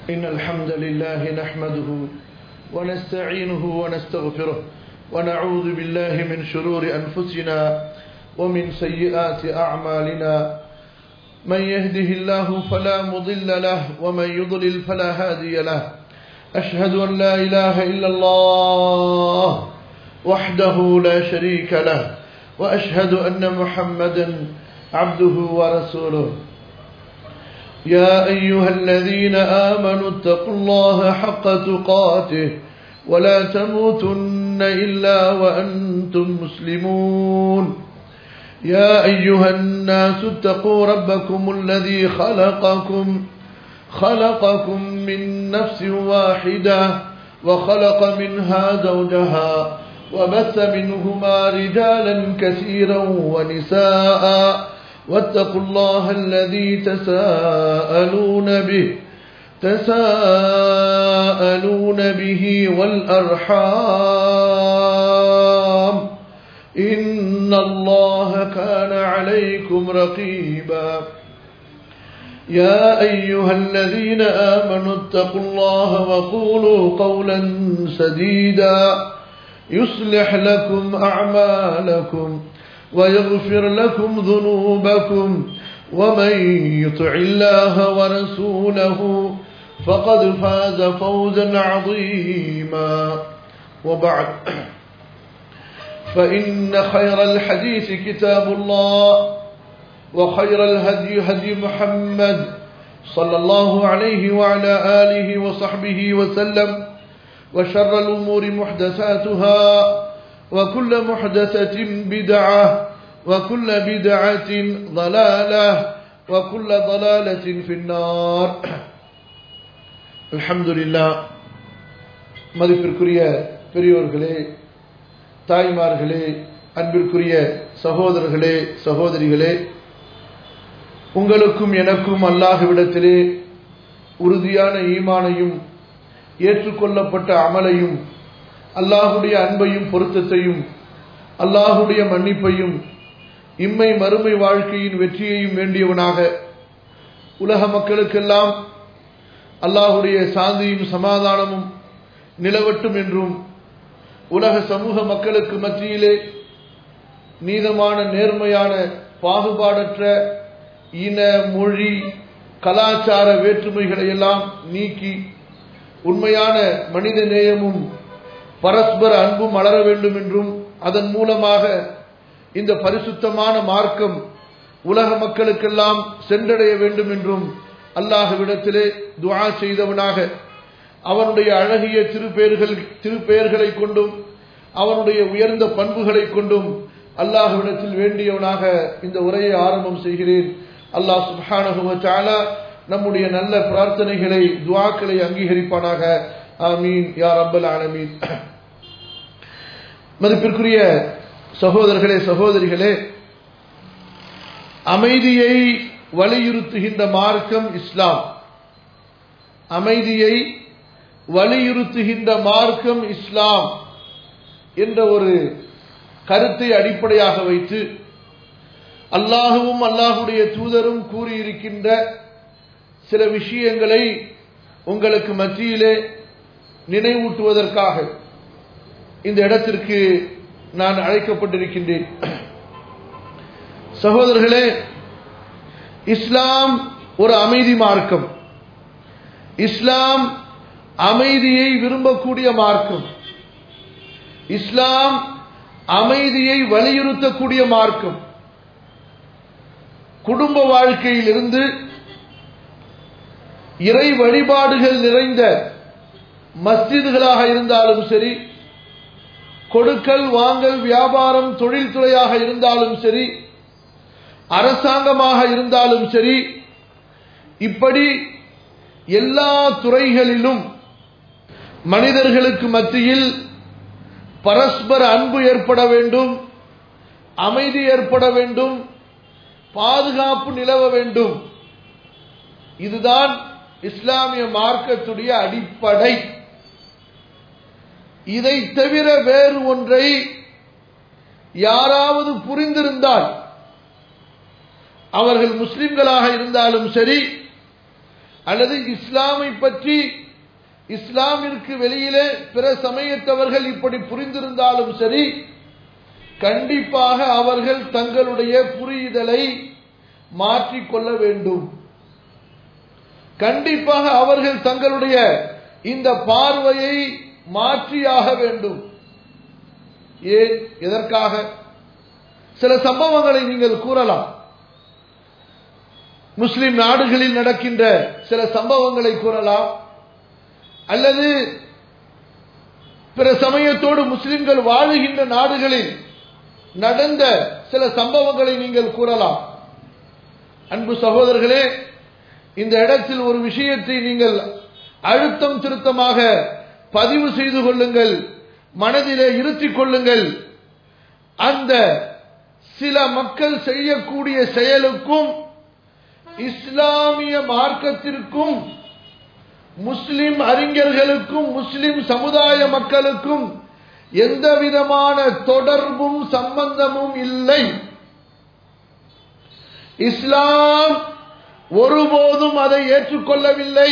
إن الحمد لله نحمده ونستعينه ونستغفره ونعوذ بالله من شرور أنفسنا ومن سيئات أعمالنا من يهده الله فلا مضل له ومن يضلل فلا هادي له أشهد أن لا إله إلا الله وحده لا شريك له وأشهد أن محمدا عبده ورسوله يا أيها الذين آمنوا اتقوا الله حق تقاته ولا تموتن إلا وأنتم مسلمون يا أيها الناس اتقوا ربكم الذي خلقكم خلقكم من نفس واحدة وخلق منها زوجها وبث منهما رجالا كثيرا ونساء واتقوا الله الذي تساءلون به تساءلون به والأرحام إن الله كان عليكم رقيبا يا أيها الذين آمنوا اتقوا الله وقولوا قولا سديدا يصلح لكم أعمالكم ويغفر لكم ذنوبكم ومن يطع الله ورسوله فقد فاز فوزا عظيما وبعد فإن خير الحديث كتاب الله وخير الهدي هدي محمد صلى الله عليه وعلى آله وصحبه وسلم وشر الأمور محدثاتها وكل محدثة بدعة وكل بدعة ضلالة وكل ضلالة في النار الحمد لله மதிப்பிற்குரிய பெரியோர்களே தாய்மார்களே அன்பிற்குரிய சகோதரர்களே சகோதரிகளே உங்களுக்கும் எனக்கும் அல்லாஹ்விடத்திலே உறுதியான ஈமானையும் ஏற்றுக்கொள்ளப்பட்ட அமலையும் அல்லாஹுடைய அன்பையும் பொருத்தத்தையும் அல்லாஹுடைய மன்னிப்பையும் இம்மை மறுமை வாழ்க்கையின் வெற்றியையும் வேண்டியவனாக உலக மக்களுக்கெல்லாம் அல்லாஹுடைய சாந்தியும் சமாதானமும் நிலவட்டும் என்றும் உலக சமூக மக்களுக்கு மத்தியிலே நீதமான நேர்மையான பாகுபாடற்ற இன மொழி கலாச்சார வேற்றுமைகளை எல்லாம் நீக்கி உண்மையான மனித நேயமும் பரஸ்பர அன்பும் வளர வேண்டும் என்றும் அதன் மூலமாக இந்த பரிசுத்தமான மார்க்கம் உலக மக்களுக்கெல்லாம் சென்றடைய வேண்டும் என்றும் அல்லாஹ்விடத்திலே துவா செய்தவனாக அவனுடைய அழகிய திருப்பெயர்கள் திருப்பெயர்களை கொண்டும் அவனுடைய உயர்ந்த பண்புகளை கொண்டும் அல்லாஹ்விடத்தில் வேண்டியவனாக இந்த உரையை ஆரம்பம் செய்கிறேன் அல்லாஹ் சுஹானகுவ நம்முடைய நல்ல பிரார்த்தனைகளை துவாக்களை அங்கீகரிப்பானாக ஆமீன் யார் அப்பல் ஆலமீன் மதிப்பிற்குரிய சகோதரர்களே சகோதரிகளே அமைதியை வலியுறுத்துகின்ற மார்க்கம் இஸ்லாம் அமைதியை வலியுறுத்துகின்ற மார்க்கம் இஸ்லாம் என்ற ஒரு கருத்தை அடிப்படையாக வைத்து அல்லாஹுவும் அல்லாஹுடைய தூதரும் கூறியிருக்கின்ற சில விஷயங்களை உங்களுக்கு மத்தியிலே நினைவூட்டுவதற்காக இந்த இடத்திற்கு நான் அழைக்கப்பட்டிருக்கின்றேன் சகோதரர்களே இஸ்லாம் ஒரு அமைதி மார்க்கம் இஸ்லாம் அமைதியை விரும்பக்கூடிய மார்க்கம் இஸ்லாம் அமைதியை வலியுறுத்தக்கூடிய மார்க்கம் குடும்ப வாழ்க்கையிலிருந்து இறை வழிபாடுகள் நிறைந்த மஸ்ஜிதுகளாக இருந்தாலும் சரி கொடுக்கல் வாங்கல் வியாபாரம் தொழில்துறையாக இருந்தாலும் சரி அரசாங்கமாக இருந்தாலும் சரி இப்படி எல்லா துறைகளிலும் மனிதர்களுக்கு மத்தியில் பரஸ்பர அன்பு ஏற்பட வேண்டும் அமைதி ஏற்பட வேண்டும் பாதுகாப்பு நிலவ வேண்டும் இதுதான் இஸ்லாமிய மார்க்கத்துடைய அடிப்படை இதை தவிர வேறு ஒன்றை யாராவது புரிந்திருந்தால் அவர்கள் முஸ்லிம்களாக இருந்தாலும் சரி அல்லது இஸ்லாமை பற்றி இஸ்லாமிற்கு வெளியிலே பிற சமயத்தவர்கள் இப்படி புரிந்திருந்தாலும் சரி கண்டிப்பாக அவர்கள் தங்களுடைய புரிதலை மாற்றிக்கொள்ள வேண்டும் கண்டிப்பாக அவர்கள் தங்களுடைய இந்த பார்வையை மாற்றியாக வேண்டும் ஏன் எதற்காக சில சம்பவங்களை நீங்கள் கூறலாம் முஸ்லிம் நாடுகளில் நடக்கின்ற சில சம்பவங்களை கூறலாம் அல்லது பிற சமயத்தோடு முஸ்லிம்கள் வாழுகின்ற நாடுகளில் நடந்த சில சம்பவங்களை நீங்கள் கூறலாம் அன்பு சகோதரர்களே இந்த இடத்தில் ஒரு விஷயத்தை நீங்கள் அழுத்தம் திருத்தமாக பதிவு செய்து கொள்ளுங்கள் மனதிலே இருத்திக் கொள்ளுங்கள் அந்த சில மக்கள் செய்யக்கூடிய செயலுக்கும் இஸ்லாமிய மார்க்கத்திற்கும் முஸ்லிம் அறிஞர்களுக்கும் முஸ்லிம் சமுதாய மக்களுக்கும் எந்த விதமான தொடர்பும் சம்பந்தமும் இல்லை இஸ்லாம் ஒருபோதும் அதை ஏற்றுக்கொள்ளவில்லை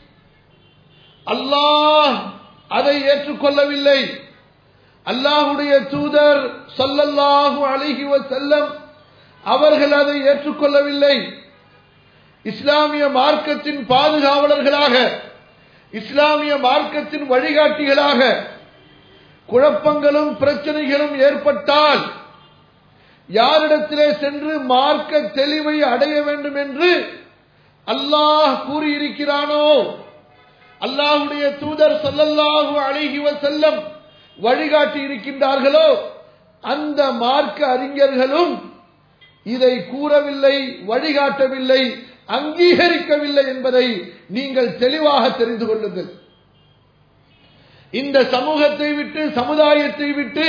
அல்லாஹ் அதை ஏற்றுக்கொள்ளவில்லை அல்லாஹுடைய தூதர் சொல்லல்லாஹு அழகி செல்லம் அவர்கள் அதை ஏற்றுக்கொள்ளவில்லை இஸ்லாமிய மார்க்கத்தின் பாதுகாவலர்களாக இஸ்லாமிய மார்க்கத்தின் வழிகாட்டிகளாக குழப்பங்களும் பிரச்சனைகளும் ஏற்பட்டால் யாரிடத்திலே சென்று மார்க்க தெளிவை அடைய வேண்டும் என்று அல்லாஹ் கூறியிருக்கிறானோ அல்லாஹுடைய தூதர் சொல்லல்லாஹு அழகி செல்லம் வழிகாட்டி இருக்கின்றார்களோ அந்த மார்க்க அறிஞர்களும் இதை கூறவில்லை வழிகாட்டவில்லை அங்கீகரிக்கவில்லை என்பதை நீங்கள் தெளிவாக தெரிந்து கொள்ளுங்கள் இந்த சமூகத்தை விட்டு சமுதாயத்தை விட்டு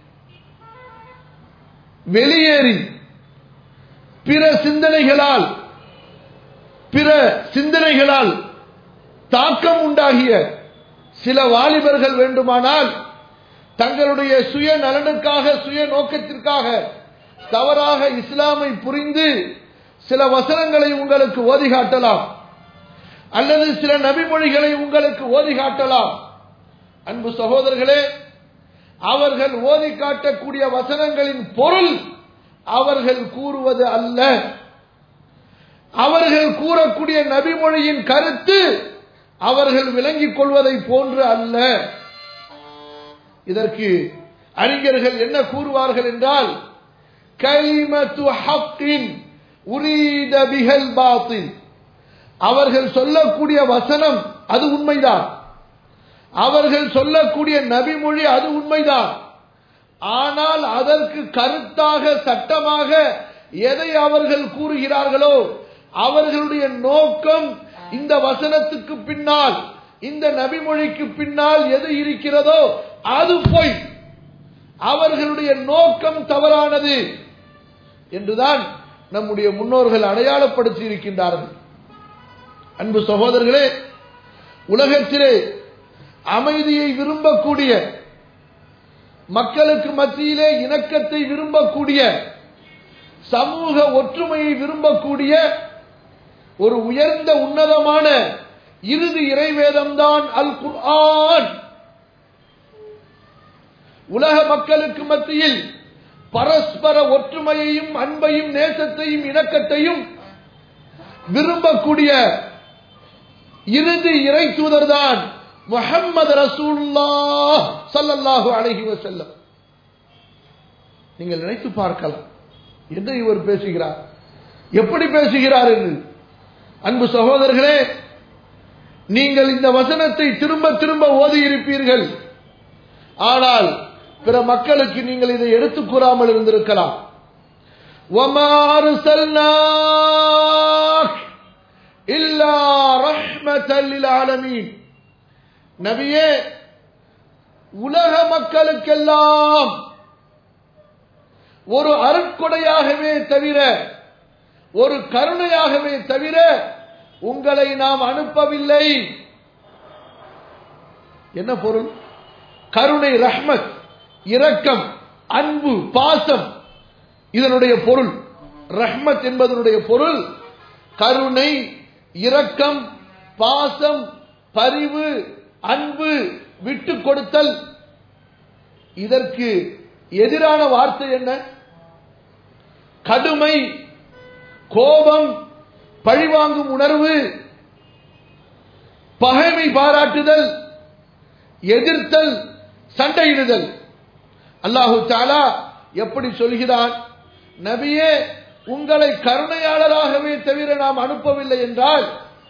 வெளியேறி பிற சிந்தனைகளால் பிற சிந்தனைகளால் தாக்கம் உண்டாகிய சில வாலிபர்கள் வேண்டுமானால் தங்களுடைய சுய நலனுக்காக சுய நோக்கத்திற்காக தவறாக இஸ்லாமை புரிந்து சில வசனங்களை உங்களுக்கு ஓதி காட்டலாம் அல்லது சில நபிமொழிகளை உங்களுக்கு ஓதி காட்டலாம் அன்பு சகோதரர்களே அவர்கள் ஓதி காட்டக்கூடிய வசனங்களின் பொருள் அவர்கள் கூறுவது அல்ல அவர்கள் கூறக்கூடிய நபிமொழியின் கருத்து அவர்கள் விளங்கிக் கொள்வதை போன்று அல்ல இதற்கு அறிஞர்கள் என்ன கூறுவார்கள் என்றால் கைமத்து ஹக்கின் உரீத பிகல் பாத்தில் அவர்கள் சொல்லக்கூடிய வசனம் அது உண்மைதான் அவர்கள் சொல்லக்கூடிய நபிமொழி அது உண்மைதான் ஆனால் அதற்கு கருத்தாக சட்டமாக எதை அவர்கள் கூறுகிறார்களோ அவர்களுடைய நோக்கம் இந்த வசனத்துக்கு பின்னால் இந்த நபிமொழிக்கு பின்னால் எது இருக்கிறதோ அது போய் அவர்களுடைய நோக்கம் தவறானது என்றுதான் நம்முடைய முன்னோர்கள் அடையாளப்படுத்தி இருக்கின்றார்கள் அன்பு சகோதரர்களே உலகத்திலே அமைதியை விரும்பக்கூடிய மக்களுக்கு மத்தியிலே இணக்கத்தை விரும்பக்கூடிய சமூக ஒற்றுமையை விரும்பக்கூடிய ஒரு உயர்ந்த உன்னதமான இறுதி இறைவேதம்தான் அல் குர்ஆன் உலக மக்களுக்கு மத்தியில் பரஸ்பர ஒற்றுமையையும் அன்பையும் நேசத்தையும் இணக்கத்தையும் விரும்பக்கூடிய இறுதி இறை தூதர்தான் முகம்மது ரசூல்லா சல்லல்லாஹு அழகி வசல்லம் நீங்கள் நினைத்து பார்க்கலாம் என்ன இவர் பேசுகிறார் எப்படி பேசுகிறார் என்று அன்பு சகோதரர்களே நீங்கள் இந்த வசனத்தை திரும்ப திரும்ப ஓதி இருப்பீர்கள் ஆனால் பிற மக்களுக்கு நீங்கள் இதை எடுத்துக் கூறாமல் இருந்திருக்கலாம் وَمَا أَرْسَلْنَاكَ إِلَّا رَحْمَةً لِلْعَالَمِينَ நபியே உலக மக்களுக்கெல்லாம் ஒரு அருட்கொடையாகவே தவிர ஒரு கருணையாகவே தவிர உங்களை நாம் அனுப்பவில்லை என்ன பொருள் கருணை ரஹ்மத் இரக்கம் அன்பு பாசம் இதனுடைய பொருள் ரஹ்மத் என்பதனுடைய பொருள் கருணை இரக்கம் பாசம் பரிவு அன்பு விட்டு கொடுத்தல் இதற்கு எதிரான வார்த்தை என்ன கடுமை கோபம் பழிவாங்கும் உணர்வு பகைமை பாராட்டுதல் எதிர்த்தல் சண்டையிடுதல் அல்லாஹு தாலா எப்படி சொல்கிறான் நபியே உங்களை கருணையாளராகவே தவிர நாம் அனுப்பவில்லை என்றால்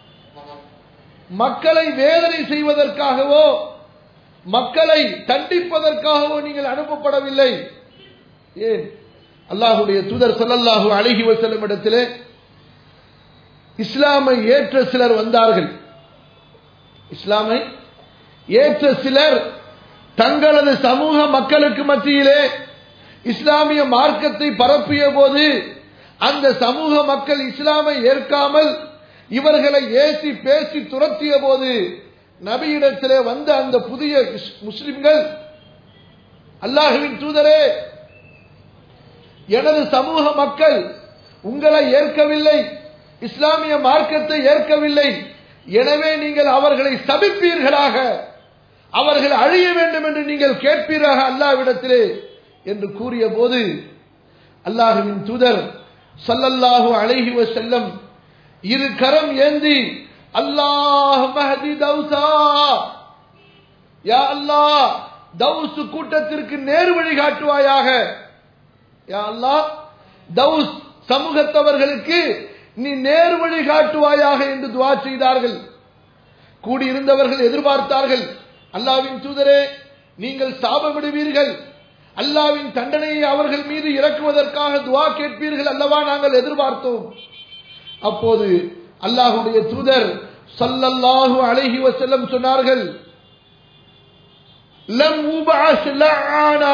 மக்களை வேதனை செய்வதற்காகவோ மக்களை தண்டிப்பதற்காகவோ நீங்கள் அனுப்பப்படவில்லை ஏன் அல்லாஹுடைய தூதர் சொல்லல்லாஹு அழகி வசல்லம் இடத்திலே இஸ்லாமை ஏற்ற சிலர் வந்தார்கள் இஸ்லாமை ஏற்ற சிலர் தங்களது சமூக மக்களுக்கு மத்தியிலே இஸ்லாமிய மார்க்கத்தை பரப்பிய போது அந்த சமூக மக்கள் இஸ்லாமை ஏற்காமல் இவர்களை ஏசி பேசி துரத்திய போது நபியிடத்திலே வந்த அந்த புதிய முஸ்லிம்கள் அல்லாஹுவின் தூதரே எனது சமூக மக்கள் உங்களை ஏற்கவில்லை இஸ்லாமிய மார்க்கத்தை ஏற்கவில்லை எனவே நீங்கள் அவர்களை சபிப்பீர்களாக அவர்கள் அழிய வேண்டும் என்று நீங்கள் கேட்பீராக அல்லாவிடத்திலே என்று கூறிய போது அல்லாஹுவின் தூதர் சல்லல்லாஹு அழகி செல்லம் இரு கரம் ஏந்தி அல்லாஹ் மஹதி தௌசா யா அல்லாஹ் தௌஸ் கூட்டத்திற்கு நேரு வழி காட்டுவாயாக யா அல்லாஹ் தௌஸ் சமூகத்தவர்களுக்கு நீ நேர் வழி காட்டுவாயாக என்று துவா செய்தார்கள் கூடியிருந்தவர்கள் எதிர்பார்த்தார்கள் அல்லாவின் தூதரே நீங்கள் சாபமிடுவீர்கள் அல்லாவின் தண்டனையை அவர்கள் மீது இறக்குவதற்காக துவா கேட்பீர்கள் அல்லவா நாங்கள் எதிர்பார்த்தோம் அப்போது அல்லாஹுடைய தூதர் சல்லல்லாஹு அலைஹி வசல்லம் சொன்னார்கள் லம் உபஅஸ் லஆனா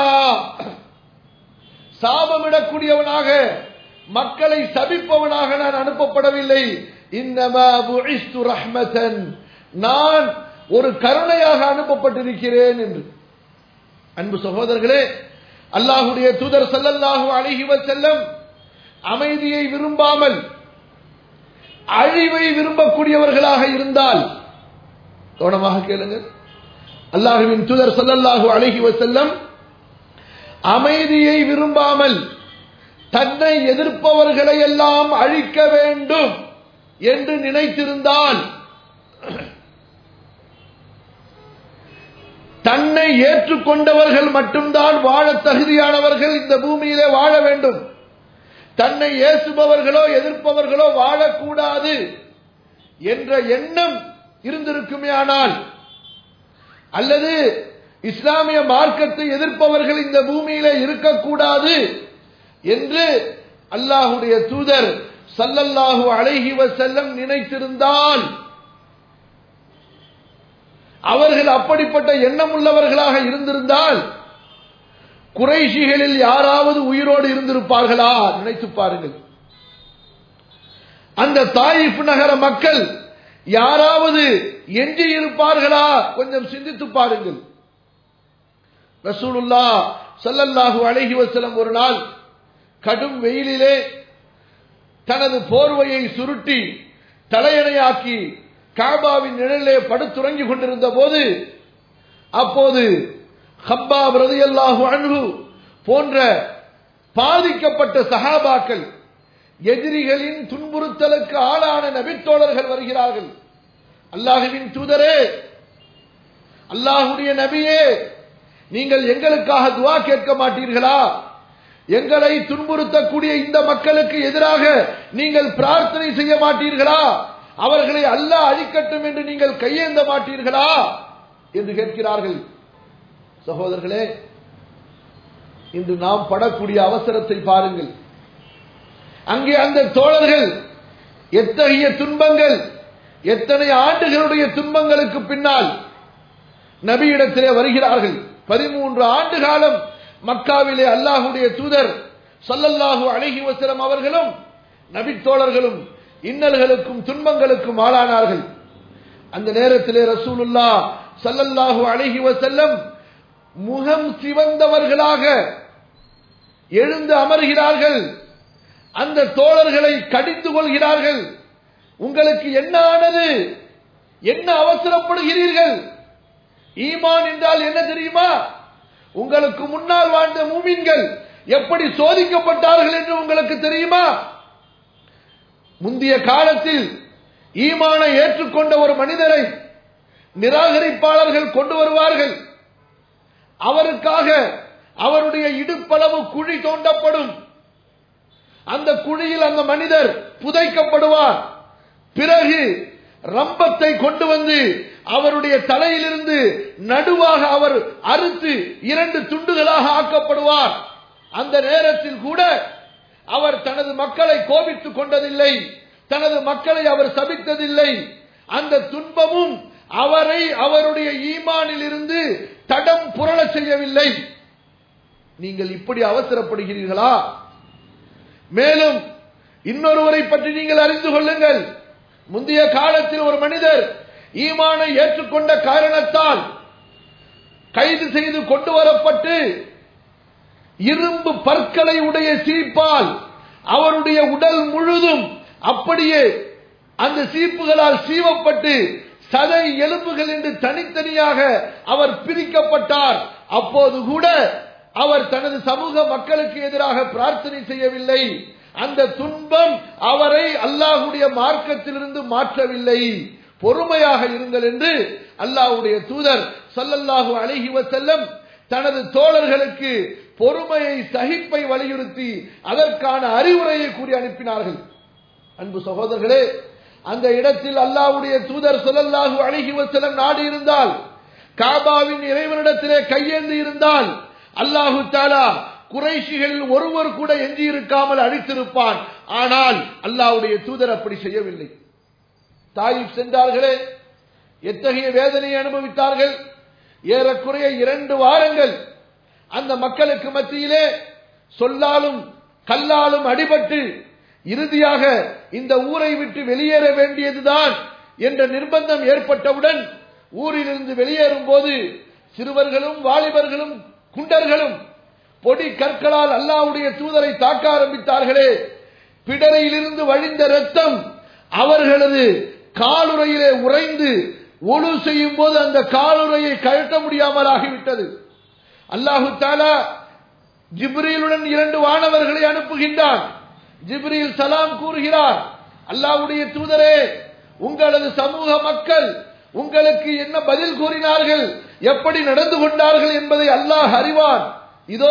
சாபமிடக்கூடியவனாக மக்களை சபிப்பவனாக நான் அனுப்பப்படவில்லை இன்னமா புஇஸ்து ரஹ்மதன் நான் ஒரு கருணையாக அனுப்பப்பட்டிருக்கிறேன் என்று அன்பு சகோதரர்களே அல்லாஹுடைய தூதர் சல்லல்லாஹு அழகி செல்லம் அமைதியை விரும்பாமல் அழிவை விரும்பக்கூடியவர்களாக இருந்தால் கவனமாக கேளுங்கள் அல்லாஹுவின் தூதர் சல்லல்லாஹு அழகி செல்லம் அமைதியை விரும்பாமல் தன்னை எதிர்ப்பவர்களை எல்லாம் அழிக்க வேண்டும் என்று நினைத்திருந்தால் தன்னை ஏற்றுக்கொண்டவர்கள் மட்டும்தான் வாழ தகுதியானவர்கள் இந்த பூமியிலே வாழ வேண்டும் தன்னை ஏசுபவர்களோ எதிர்ப்பவர்களோ வாழக்கூடாது என்ற எண்ணம் இருந்திருக்குமே ஆனால் அல்லது இஸ்லாமிய மார்க்கத்தை எதிர்ப்பவர்கள் இந்த பூமியில இருக்கக்கூடாது என்று அல்லாஹுடைய தூதர் சல்லல்லாஹு அழகி செல்லம் நினைத்திருந்தால் அவர்கள் அப்படிப்பட்ட எண்ணம் உள்ளவர்களாக இருந்திருந்தால் குறைஷிகளில் யாராவது உயிரோடு இருந்திருப்பார்களா நினைத்து பாருங்கள் அந்த தாயிப் நகர மக்கள் யாராவது எஞ்சி இருப்பார்களா கொஞ்சம் சிந்தித்து பாருங்கள் ரசூலுல்லா சல்லல்லாஹு அழகி வசலம் ஒரு நாள் கடும் வெயிலிலே தனது போர்வையை சுருட்டி தலையணையாக்கி காபாவின் நிழலே படுத்துறங்கிக் கொண்டிருந்த போது அப்போது ஹப்பா பிரதியல்லாஹு அன்பு போன்ற பாதிக்கப்பட்ட சகாபாக்கள் எதிரிகளின் துன்புறுத்தலுக்கு ஆளான நபித்தோழர்கள் வருகிறார்கள் அல்லாஹுவின் தூதரே அல்லாஹுடைய நபியே நீங்கள் எங்களுக்காக துவா கேட்க மாட்டீர்களா எங்களை துன்புறுத்தக்கூடிய இந்த மக்களுக்கு எதிராக நீங்கள் பிரார்த்தனை செய்ய மாட்டீர்களா அவர்களை அல்லாஹ் அழிக்கட்டும் என்று நீங்கள் கையேந்த மாட்டீர்களா என்று கேட்கிறார்கள் சகோதரர்களே இன்று நாம் படக்கூடிய அவசரத்தை பாருங்கள் அங்கே அந்த தோழர்கள் எத்தகைய துன்பங்கள் எத்தனை ஆண்டுகளுடைய துன்பங்களுக்கு பின்னால் நபியிடத்திலே வருகிறார்கள் பதிமூன்று ஆண்டு காலம் மக்காவிலே அல்லாஹுடைய தூதர் சல்லல்லாஹு அழகி வசலம் அவர்களும் நபித்தோழர்களும் இன்னல்களுக்கும் துன்பங்களுக்கும் ஆளானார்கள் அந்த நேரத்திலே ரசூலுல்லா சல்லல்லாஹு அழகி வசல்லம் முகம் சிவந்தவர்களாக எழுந்து அமர்கிறார்கள் அந்த தோழர்களை கடிந்து கொள்கிறார்கள் உங்களுக்கு என்ன ஆனது என்ன அவசரப்படுகிறீர்கள் ஈமான் என்றால் என்ன தெரியுமா உங்களுக்கு முன்னால் வாழ்ந்த மூமின்கள் எப்படி சோதிக்கப்பட்டார்கள் என்று உங்களுக்கு தெரியுமா முந்தைய காலத்தில் ஈமானை ஏற்றுக்கொண்ட ஒரு மனிதரை நிராகரிப்பாளர்கள் கொண்டு வருவார்கள் அவருக்காக அவருடைய இடுப்பளவு குழி தோண்டப்படும் அந்த குழியில் அந்த மனிதர் புதைக்கப்படுவார் பிறகு ரம்பத்தை கொண்டு வந்து அவருடைய தலையிலிருந்து நடுவாக அவர் அறுத்து இரண்டு துண்டுகளாக ஆக்கப்படுவார் அந்த நேரத்தில் கூட அவர் தனது மக்களை கோபித்துக் கொண்டதில்லை தனது மக்களை அவர் சபித்ததில்லை அந்த துன்பமும் அவரை அவருடைய ஈமானில் இருந்து தடம் புரள செய்யவில்லை நீங்கள் இப்படி அவசரப்படுகிறீர்களா மேலும் இன்னொருவரை பற்றி நீங்கள் அறிந்து கொள்ளுங்கள் முந்தைய காலத்தில் ஒரு மனிதர் ஈமானை ஏற்றுக்கொண்ட காரணத்தால் கைது செய்து கொண்டு வரப்பட்டு இரும்பு பற்களை உடைய சீப்பால் அவருடைய உடல் முழுதும் அப்படியே அந்த சீப்புகளால் சீவப்பட்டு சதை எலும்புகள் என்று தனித்தனியாக அவர் பிரிக்கப்பட்டார் அப்போது கூட அவர் தனது சமூக மக்களுக்கு எதிராக பிரார்த்தனை செய்யவில்லை அந்த துன்பம் அவரை அல்லாஹுடைய மார்க்கத்திலிருந்து மாற்றவில்லை பொறுமையாக இருங்கள் என்று அல்லாஹுடைய தூதர் சல்லல்லாஹு அழகி செல்லம் தனது தோழர்களுக்கு பொறுமையை சகிப்பை வலியுறுத்தி அதற்கான அறிவுரையை கூறி அனுப்பினார்கள் அன்பு சகோதரர்களே அந்த இடத்தில் அல்லாஹ்வுடைய தூதர் சொல்லல்லாஹு அழகி வசலம் நாடு இருந்தால் காபாவின் இறைவனிடத்திலே கையேந்தி இருந்தால் அல்லாஹு தாலா குறைஷிகளில் ஒருவர் கூட எஞ்சி இருக்காமல் அழித்திருப்பான் ஆனால் அல்லாஹ்வுடைய தூதர் அப்படி செய்யவில்லை தாயிப் சென்றார்களே எத்தகைய வேதனையை அனுபவித்தார்கள் ஏறக்குறைய இரண்டு வாரங்கள் அந்த மக்களுக்கு மத்தியிலே சொல்லாலும் கல்லாலும் அடிபட்டு இறுதியாக இந்த ஊரை விட்டு வெளியேற வேண்டியதுதான் என்ற நிர்பந்தம் ஏற்பட்டவுடன் ஊரிலிருந்து வெளியேறும் போது சிறுவர்களும் வாலிபர்களும் குண்டர்களும் பொடி கற்களால் அல்லாவுடைய தூதரை தாக்க ஆரம்பித்தார்களே பிடரையிலிருந்து வழிந்த ரத்தம் அவர்களது காலுறையிலே உறைந்து ஒழு செய்யும் போது அந்த காலுறையை கழட்ட முடியாமல் ஆகிவிட்டது அல்லாஹு தாலா ஜிப்ரீலுடன் இரண்டு வானவர்களை அனுப்புகின்றான் ஜிப்ரீல் சலாம் கூறுகிறார் அல்லாஹ்வுடைய தூதரே உங்களது சமூக மக்கள் உங்களுக்கு என்ன பதில் கூறினார்கள் எப்படி நடந்து கொண்டார்கள் என்பதை அல்லாஹ் அறிவான் இதோ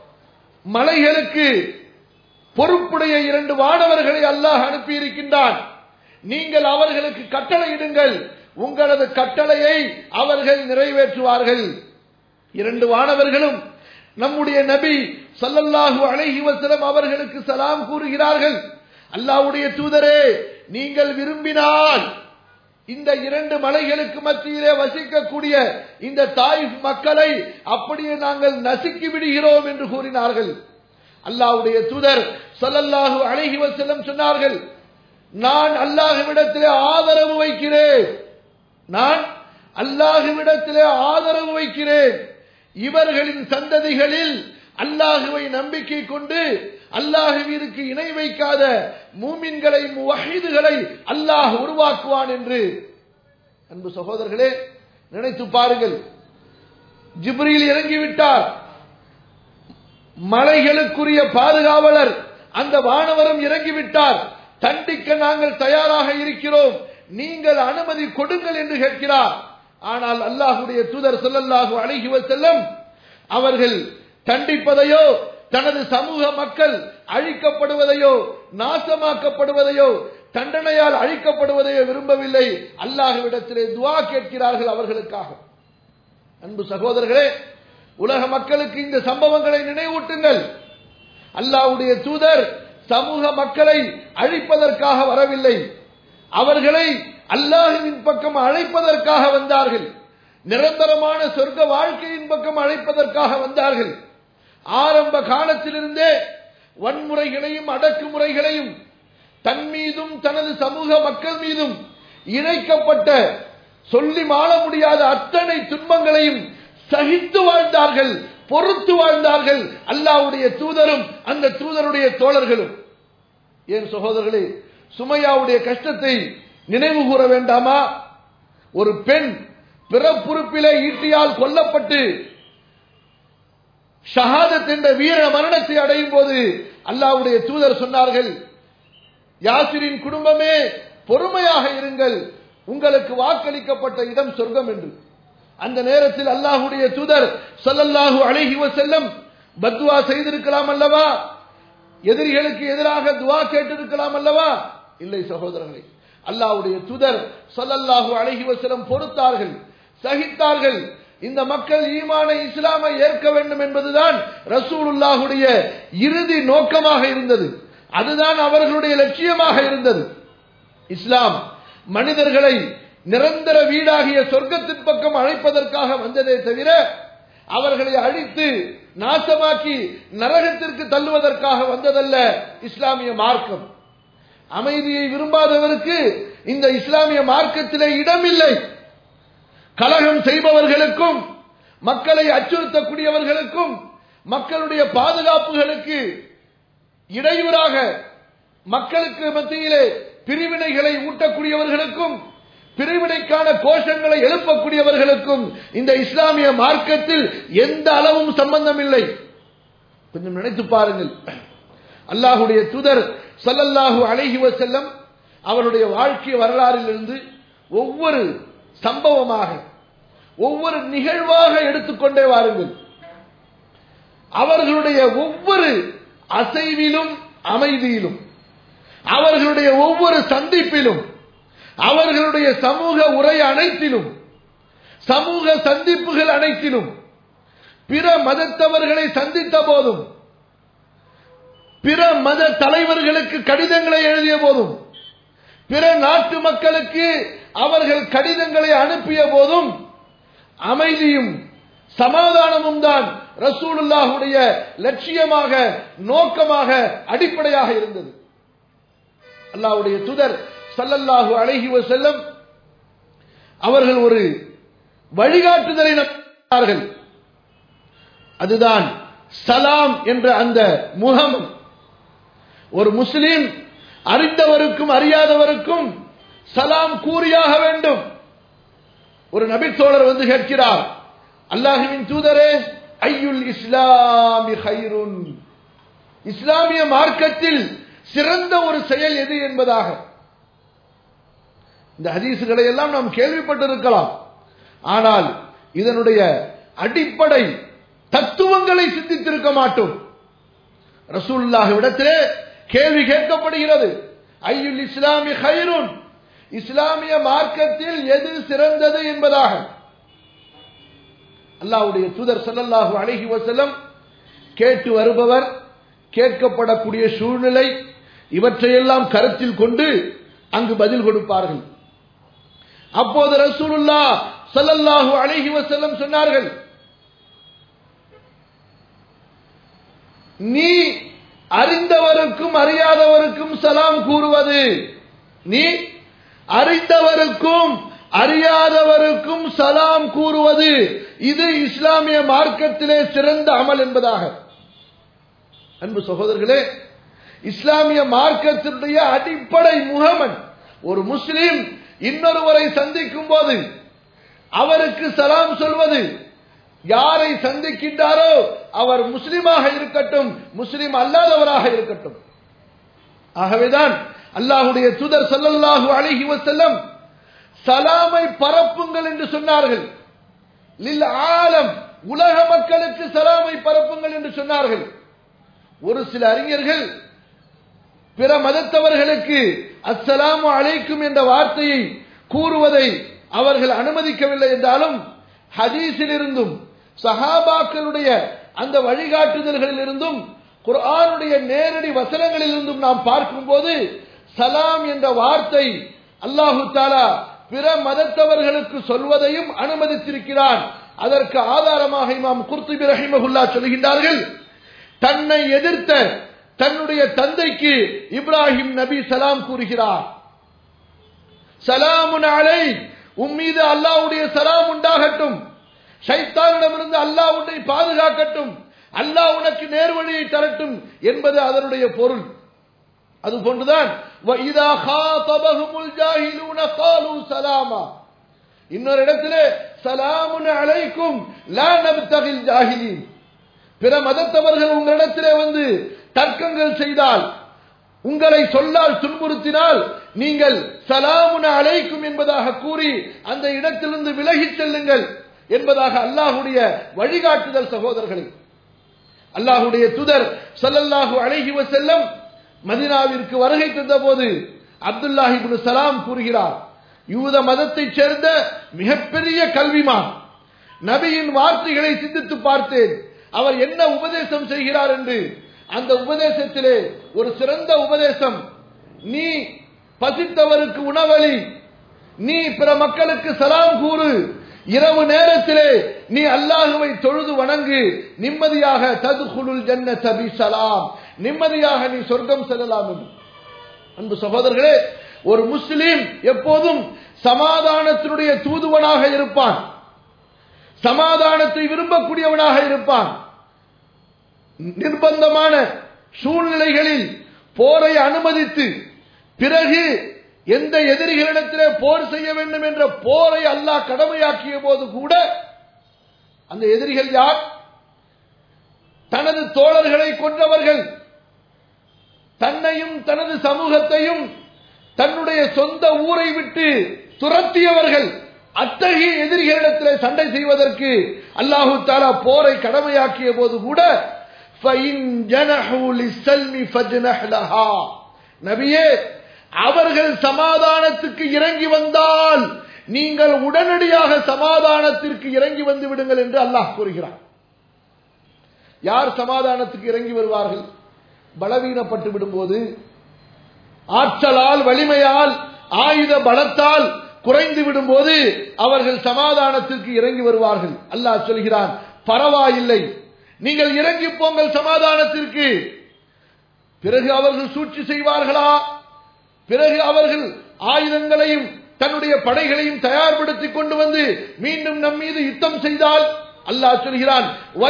மலைகளுக்கு பொறுப்புடைய இரண்டு வானவர்களை அல்லாஹ் அனுப்பியிருக்கின்றான் நீங்கள் அவர்களுக்கு கட்டளையிடுங்கள் உங்களது கட்டளையை அவர்கள் நிறைவேற்றுவார்கள் இரண்டு வானவர்களும் நம்முடைய நபி சல்லல்லாஹு அலைஹி வஸல்லம் அவர்களுக்கு சலாம் கூறுகிறார்கள் அல்லாஹ்வுடைய தூதரே நீங்கள் விரும்பினால் இந்த இரண்டு மலைகளுக்கு மத்தியிலே வசிக்கக்கூடிய இந்த தாயிஃப் மக்களை அப்படியே நாங்கள் நசுக்கி விடுகிறோம் என்று கூறினார்கள் அல்லாஹ்வுடைய தூதர் சல்லல்லாஹு அலைஹி வஸல்லம் சொன்னார்கள் நான் அல்லாஹ்விடத்திலே ஆதரவு வைக்கிறேன் நான் அல்லாஹுவிடத்திலே ஆதரவு வைக்கிறேன் இவர்களின் சந்ததிகளில் அல்லாஹுவை நம்பிக்கை கொண்டு அல்லாஹுவிற்கு இணை வைக்காத மூமின்களை முவஹீதுகளை அல்லாஹ் உருவாக்குவான் என்று அன்பு சகோதரர்களே நினைத்து பாருங்கள் ஜிப்ரீல் இறங்கிவிட்டார் மலைகளுக்குரிய பாதுகாவலர் அந்த வானவரம் இறங்கிவிட்டார் தண்டிக்க நாங்கள் தயாராக இருக்கிறோம் நீங்கள் அனுமதி கொடுங்கள் என்று கேட்கிறார் ஆனால் அல்லாஹுடைய தூதர் சொல்லல்லாஹு அழகி செல்லம் அவர்கள் தண்டிப்பதையோ தனது சமூக மக்கள் அழிக்கப்படுவதையோ நாசமாக்கப்படுவதையோ தண்டனையால் அழிக்கப்படுவதையோ விரும்பவில்லை அல்லாஹுவிடத்திலே துவா கேட்கிறார்கள் அவர்களுக்காக அன்பு சகோதரர்களே உலக மக்களுக்கு இந்த சம்பவங்களை நினைவூட்டுங்கள் அல்லாஹ்வுடைய தூதர் சமூக மக்களை அழிப்பதற்காக வரவில்லை அவர்களை அல்லாஹுவின் பக்கம் அழைப்பதற்காக வந்தார்கள் நிரந்தரமான சொர்க்க வாழ்க்கையின் பக்கம் அழைப்பதற்காக வந்தார்கள் ஆரம்ப காலத்திலிருந்தே வன்முறைகளையும் அடக்குமுறைகளையும் தன் மீதும் தனது சமூக மக்கள் மீதும் இணைக்கப்பட்ட சொல்லி மாள முடியாத அத்தனை துன்பங்களையும் சகித்து வாழ்ந்தார்கள் பொறுத்து வாழ்ந்தார்கள் அல்லாவுடைய தூதரும் அந்த தூதருடைய தோழர்களும் ஏன் சகோதரர்களே சுமையாவுடைய கஷ்டத்தை நினைவு கூற வேண்டாமா ஒரு பெண் பிறப்புறுப்பிலே ஈட்டியால் கொல்லப்பட்டு ஷஹாதத் என்ற வீர மரணத்தை அடையும் போது அல்லாவுடைய தூதர் சொன்னார்கள் யாசிரின் குடும்பமே பொறுமையாக இருங்கள் உங்களுக்கு வாக்களிக்கப்பட்ட இடம் சொர்க்கம் என்று அந்த நேரத்தில் அல்லாஹுடைய தூதர் சொல்லல்லாஹு அழகி செல்லம் பத்வா செய்திருக்கலாம் அல்லவா எதிரிகளுக்கு எதிராக துவா கேட்டிருக்கலாம் அல்லவா இல்லை சகோதரர்களே அல்லாஹுடைய தூதர் சொல்லல்லாஹு அழகி செல்லம் பொறுத்தார்கள் சகித்தார்கள் இந்த மக்கள் ஈமானை இஸ்லாமை ஏற்க வேண்டும் என்பதுதான் ரசூலுல்லாஹுடைய இறுதி நோக்கமாக இருந்தது அதுதான் அவர்களுடைய லட்சியமாக இருந்தது இஸ்லாம் மனிதர்களை நிரந்தர வீடாகிய சொர்க்கத்தின் பக்கம் அழைப்பதற்காக வந்ததே தவிர அவர்களை அழித்து நாசமாக்கி நரகத்திற்கு தள்ளுவதற்காக வந்ததல்ல இஸ்லாமிய மார்க்கம் அமைதியை விரும்பாதவருக்கு இந்த இஸ்லாமிய மார்க்கத்திலே இடமில்லை கலகம் செய்பவர்களுக்கும் மக்களை அச்சுறுத்தக்கூடியவர்களுக்கும் மக்களுடைய பாதுகாப்புகளுக்கு இடையூறாக மக்களுக்கு மத்தியிலே பிரிவினைகளை ஊட்டக்கூடியவர்களுக்கும் பிரிவினைக்கான கோஷங்களை எழுப்பக்கூடியவர்களுக்கும் இந்த இஸ்லாமிய மார்க்கத்தில் எந்த அளவும் சம்பந்தம் இல்லை கொஞ்சம் நினைத்து பாருங்கள் அல்லாஹுடைய தூதர் சல்லல்லாஹு அழகி செல்லம் அவருடைய வாழ்க்கை வரலாறிலிருந்து ஒவ்வொரு சம்பவமாக ஒவ்வொரு நிகழ்வாக எடுத்துக்கொண்டே வாருங்கள் அவர்களுடைய ஒவ்வொரு அசைவிலும் அமைதியிலும் அவர்களுடைய ஒவ்வொரு சந்திப்பிலும் அவர்களுடைய சமூக உரை அனைத்திலும் சமூக சந்திப்புகள் அனைத்திலும் பிற மதத்தவர்களை சந்தித்த போதும் பிற மத தலைவர்களுக்கு கடிதங்களை எழுதிய போதும் பிற நாட்டு மக்களுக்கு அவர்கள் கடிதங்களை அனுப்பிய போதும் அமைதியும் சமாதானமும் தான் ரசூலுல்லாஹுடைய லட்சியமாக நோக்கமாக அடிப்படையாக இருந்தது அல்லாஹுடைய துதர் சல்லல்லாஹு அழகி செல்லம் அவர்கள் ஒரு வழிகாட்டுதலை நடத்தினார்கள் அதுதான் சலாம் என்ற அந்த முகம் ஒரு முஸ்லீம் அறிந்தவருக்கும் அறியாதவருக்கும் சலாம் கூறியாக வேண்டும் ஒரு நபித்தோழர் வந்து கேட்கிறார் அல்லாஹுவின் தூதரே ஐயுல் இஸ்லாமி ஹைருன் இஸ்லாமிய மார்க்கத்தில் சிறந்த ஒரு செயல் எது என்பதாக இந்த ஹதீசுகளை எல்லாம் நாம் கேள்விப்பட்டிருக்கலாம் ஆனால் இதனுடைய அடிப்படை தத்துவங்களை சிந்தித்திருக்க மாட்டோம் ரசூல்லாஹ் இடத்திலே கேள்வி கேட்கப்படுகிறது ஐயுல் இஸ்லாமி ஹைருன் இஸ்லாமிய மார்க்கத்தில் எது சிறந்தது என்பதாக அல்லாவுடைய தூதர் சல்லல்லாஹு அழகி வசலம் கேட்டு வருபவர் கேட்கப்படக்கூடிய சூழ்நிலை இவற்றையெல்லாம் கருத்தில் கொண்டு அங்கு பதில் கொடுப்பார்கள் அப்போது ரசூலுல்லா சல்லல்லாஹு அழகி வசல்லம் சொன்னார்கள் நீ அறிந்தவருக்கும் அறியாதவருக்கும் சலாம் கூறுவது நீ அறிந்தவருக்கும் அறியாதவருக்கும் சலாம் கூறுவது இது இஸ்லாமிய மார்க்கத்திலே சிறந்த அமல் என்பதாக அன்பு சகோதரர்களே இஸ்லாமிய மார்க்கத்தினுடைய அடிப்படை முகமன் ஒரு முஸ்லீம் இன்னொருவரை சந்திக்கும் போது அவருக்கு சலாம் சொல்வது யாரை சந்திக்கின்றாரோ அவர் முஸ்லிமாக இருக்கட்டும் முஸ்லிம் அல்லாதவராக இருக்கட்டும் ஆகவேதான் அல்லாஹுடைய தூதர் சல்லல்லாஹு அழகி வசல்லம் சலாமை பரப்புங்கள் என்று சொன்னார்கள் லில் ஆலம் உலக மக்களுக்கு சலாமை பரப்புங்கள் என்று சொன்னார்கள் ஒரு சில அறிஞர்கள் பிற மதத்தவர்களுக்கு அஸ்ஸலாமு அழைக்கும் என்ற வார்த்தையை கூறுவதை அவர்கள் அனுமதிக்கவில்லை என்றாலும் ஹதீஸில் இருந்தும் சஹாபாக்களுடைய அந்த வழிகாட்டுதல்களில் இருந்தும் குர்ஆனுடைய நேரடி வசனங்களில் இருந்தும் நாம் பார்க்கும்போது சலாம் என்ற வார்த்தை அல்லாஹு தாலா பிற மதத்தவர்களுக்கு சொல்வதையும் அனுமதித்திருக்கிறான் அதற்கு ஆதாரமாக இமாம் குர்துபி ரஹிமகுல்லா சொல்கின்றார்கள் தன்னை எதிர்த்த தன்னுடைய தந்தைக்கு இப்ராஹிம் நபி சலாம் கூறுகிறார் சலாமுன் அலை உன் மீது அல்லாவுடைய சலாம் உண்டாகட்டும் சைத்தானிடமிருந்து அல்லாஹ் உன்னை பாதுகாக்கட்டும் அல்லாஹ் உனக்கு நேர்வழியை தரட்டும் என்பது அதனுடைய பொருள் அது போன்றுதான் وَإِذَا خَاطَبَهُمُ الْجَاهِلُونَ قَالُوا سَلَامًا இன்னொரு இடத்துல சலாமுன் அலைக்கும் லா நப்தகில் ஜாஹிலீன் பிற மதத்தவர்கள் உங்களிடத்திலே வந்து தர்க்கங்கள் செய்தால் உங்களை சொல்லால் துன்புறுத்தினால் நீங்கள் சலாமுன அழைக்கும் என்பதாக கூறி அந்த இடத்திலிருந்து விலகிச் செல்லுங்கள் என்பதாக அல்லாஹுடைய வழிகாட்டுதல் சகோதரர்களே அல்லாஹுடைய துதர் சல்லல்லாஹு அலைஹி வஸல்லம் மதினாவிற்கு வருகை தந்த போது அப்துல்லாஹி இப்னு சலாம் கூறுகிறார் யூத மதத்தைச் சேர்ந்த மிகப்பெரிய கல்விமான் நபியின் வார்த்தைகளை சிந்தித்து பார்த்தேன் அவர் என்ன உபதேசம் செய்கிறார் என்று அந்த உபதேசத்திலே ஒரு சிறந்த உபதேசம் நீ பசித்தவருக்கு உணவளி நீ பிற மக்களுக்கு சலாம் கூறு இரவு நேரத்திலே நீ அல்லாஹுவை தொழுது வணங்கு நிம்மதியாக ததுகுலுல் ஜன்ன தபி சலாம் நிம்மதியாக நீ சொர்க்கம் செல்லலாம் என்று அன்பு சகோதரர்களே ஒரு முஸ்லீம் எப்போதும் சமாதானத்தினுடைய தூதுவனாக இருப்பான் சமாதானத்தை விரும்பக்கூடியவனாக இருப்பான் நிர்பந்தமான சூழ்நிலைகளில் போரை அனுமதித்து பிறகு எந்த எதிரிகளிடத்திலே போர் செய்ய வேண்டும் என்ற போரை அல்லாஹ் கடமையாக்கிய போது கூட அந்த எதிரிகள் யார் தனது தோழர்களை கொன்றவர்கள் தன்னையும் தனது சமூகத்தையும் தன்னுடைய சொந்த ஊரை விட்டு துரத்தியவர்கள் அத்தகைய எதிரிகளிடத்தில் சண்டை செய்வதற்கு அல்லாஹு தாலா போரை கடமையாக்கிய போது கூட நபியே அவர்கள் சமாதானத்துக்கு இறங்கி வந்தால் நீங்கள் உடனடியாக சமாதானத்திற்கு இறங்கி வந்து விடுங்கள் என்று அல்லாஹ் கூறுகிறார் யார் சமாதானத்துக்கு இறங்கி வருவார்கள் பலவீனப்பட்டு விடும்போது ஆற்றலால் வலிமையால் ஆயுத பலத்தால் குறைந்து விடும்போது அவர்கள் சமாதானத்திற்கு இறங்கி வருவார்கள் அல்லாஹ் சொல்கிறான் பரவாயில்லை நீங்கள் இறங்கி போங்கள் சமாதானத்திற்கு பிறகு அவர்கள் சூழ்ச்சி செய்வார்களா பிறகு அவர்கள் ஆயுதங்களையும் தன்னுடைய படைகளையும் தயார்படுத்திக் கொண்டு வந்து மீண்டும் நம் மீது யுத்தம் செய்தால் அல்லாஹ் சொல்கிறான்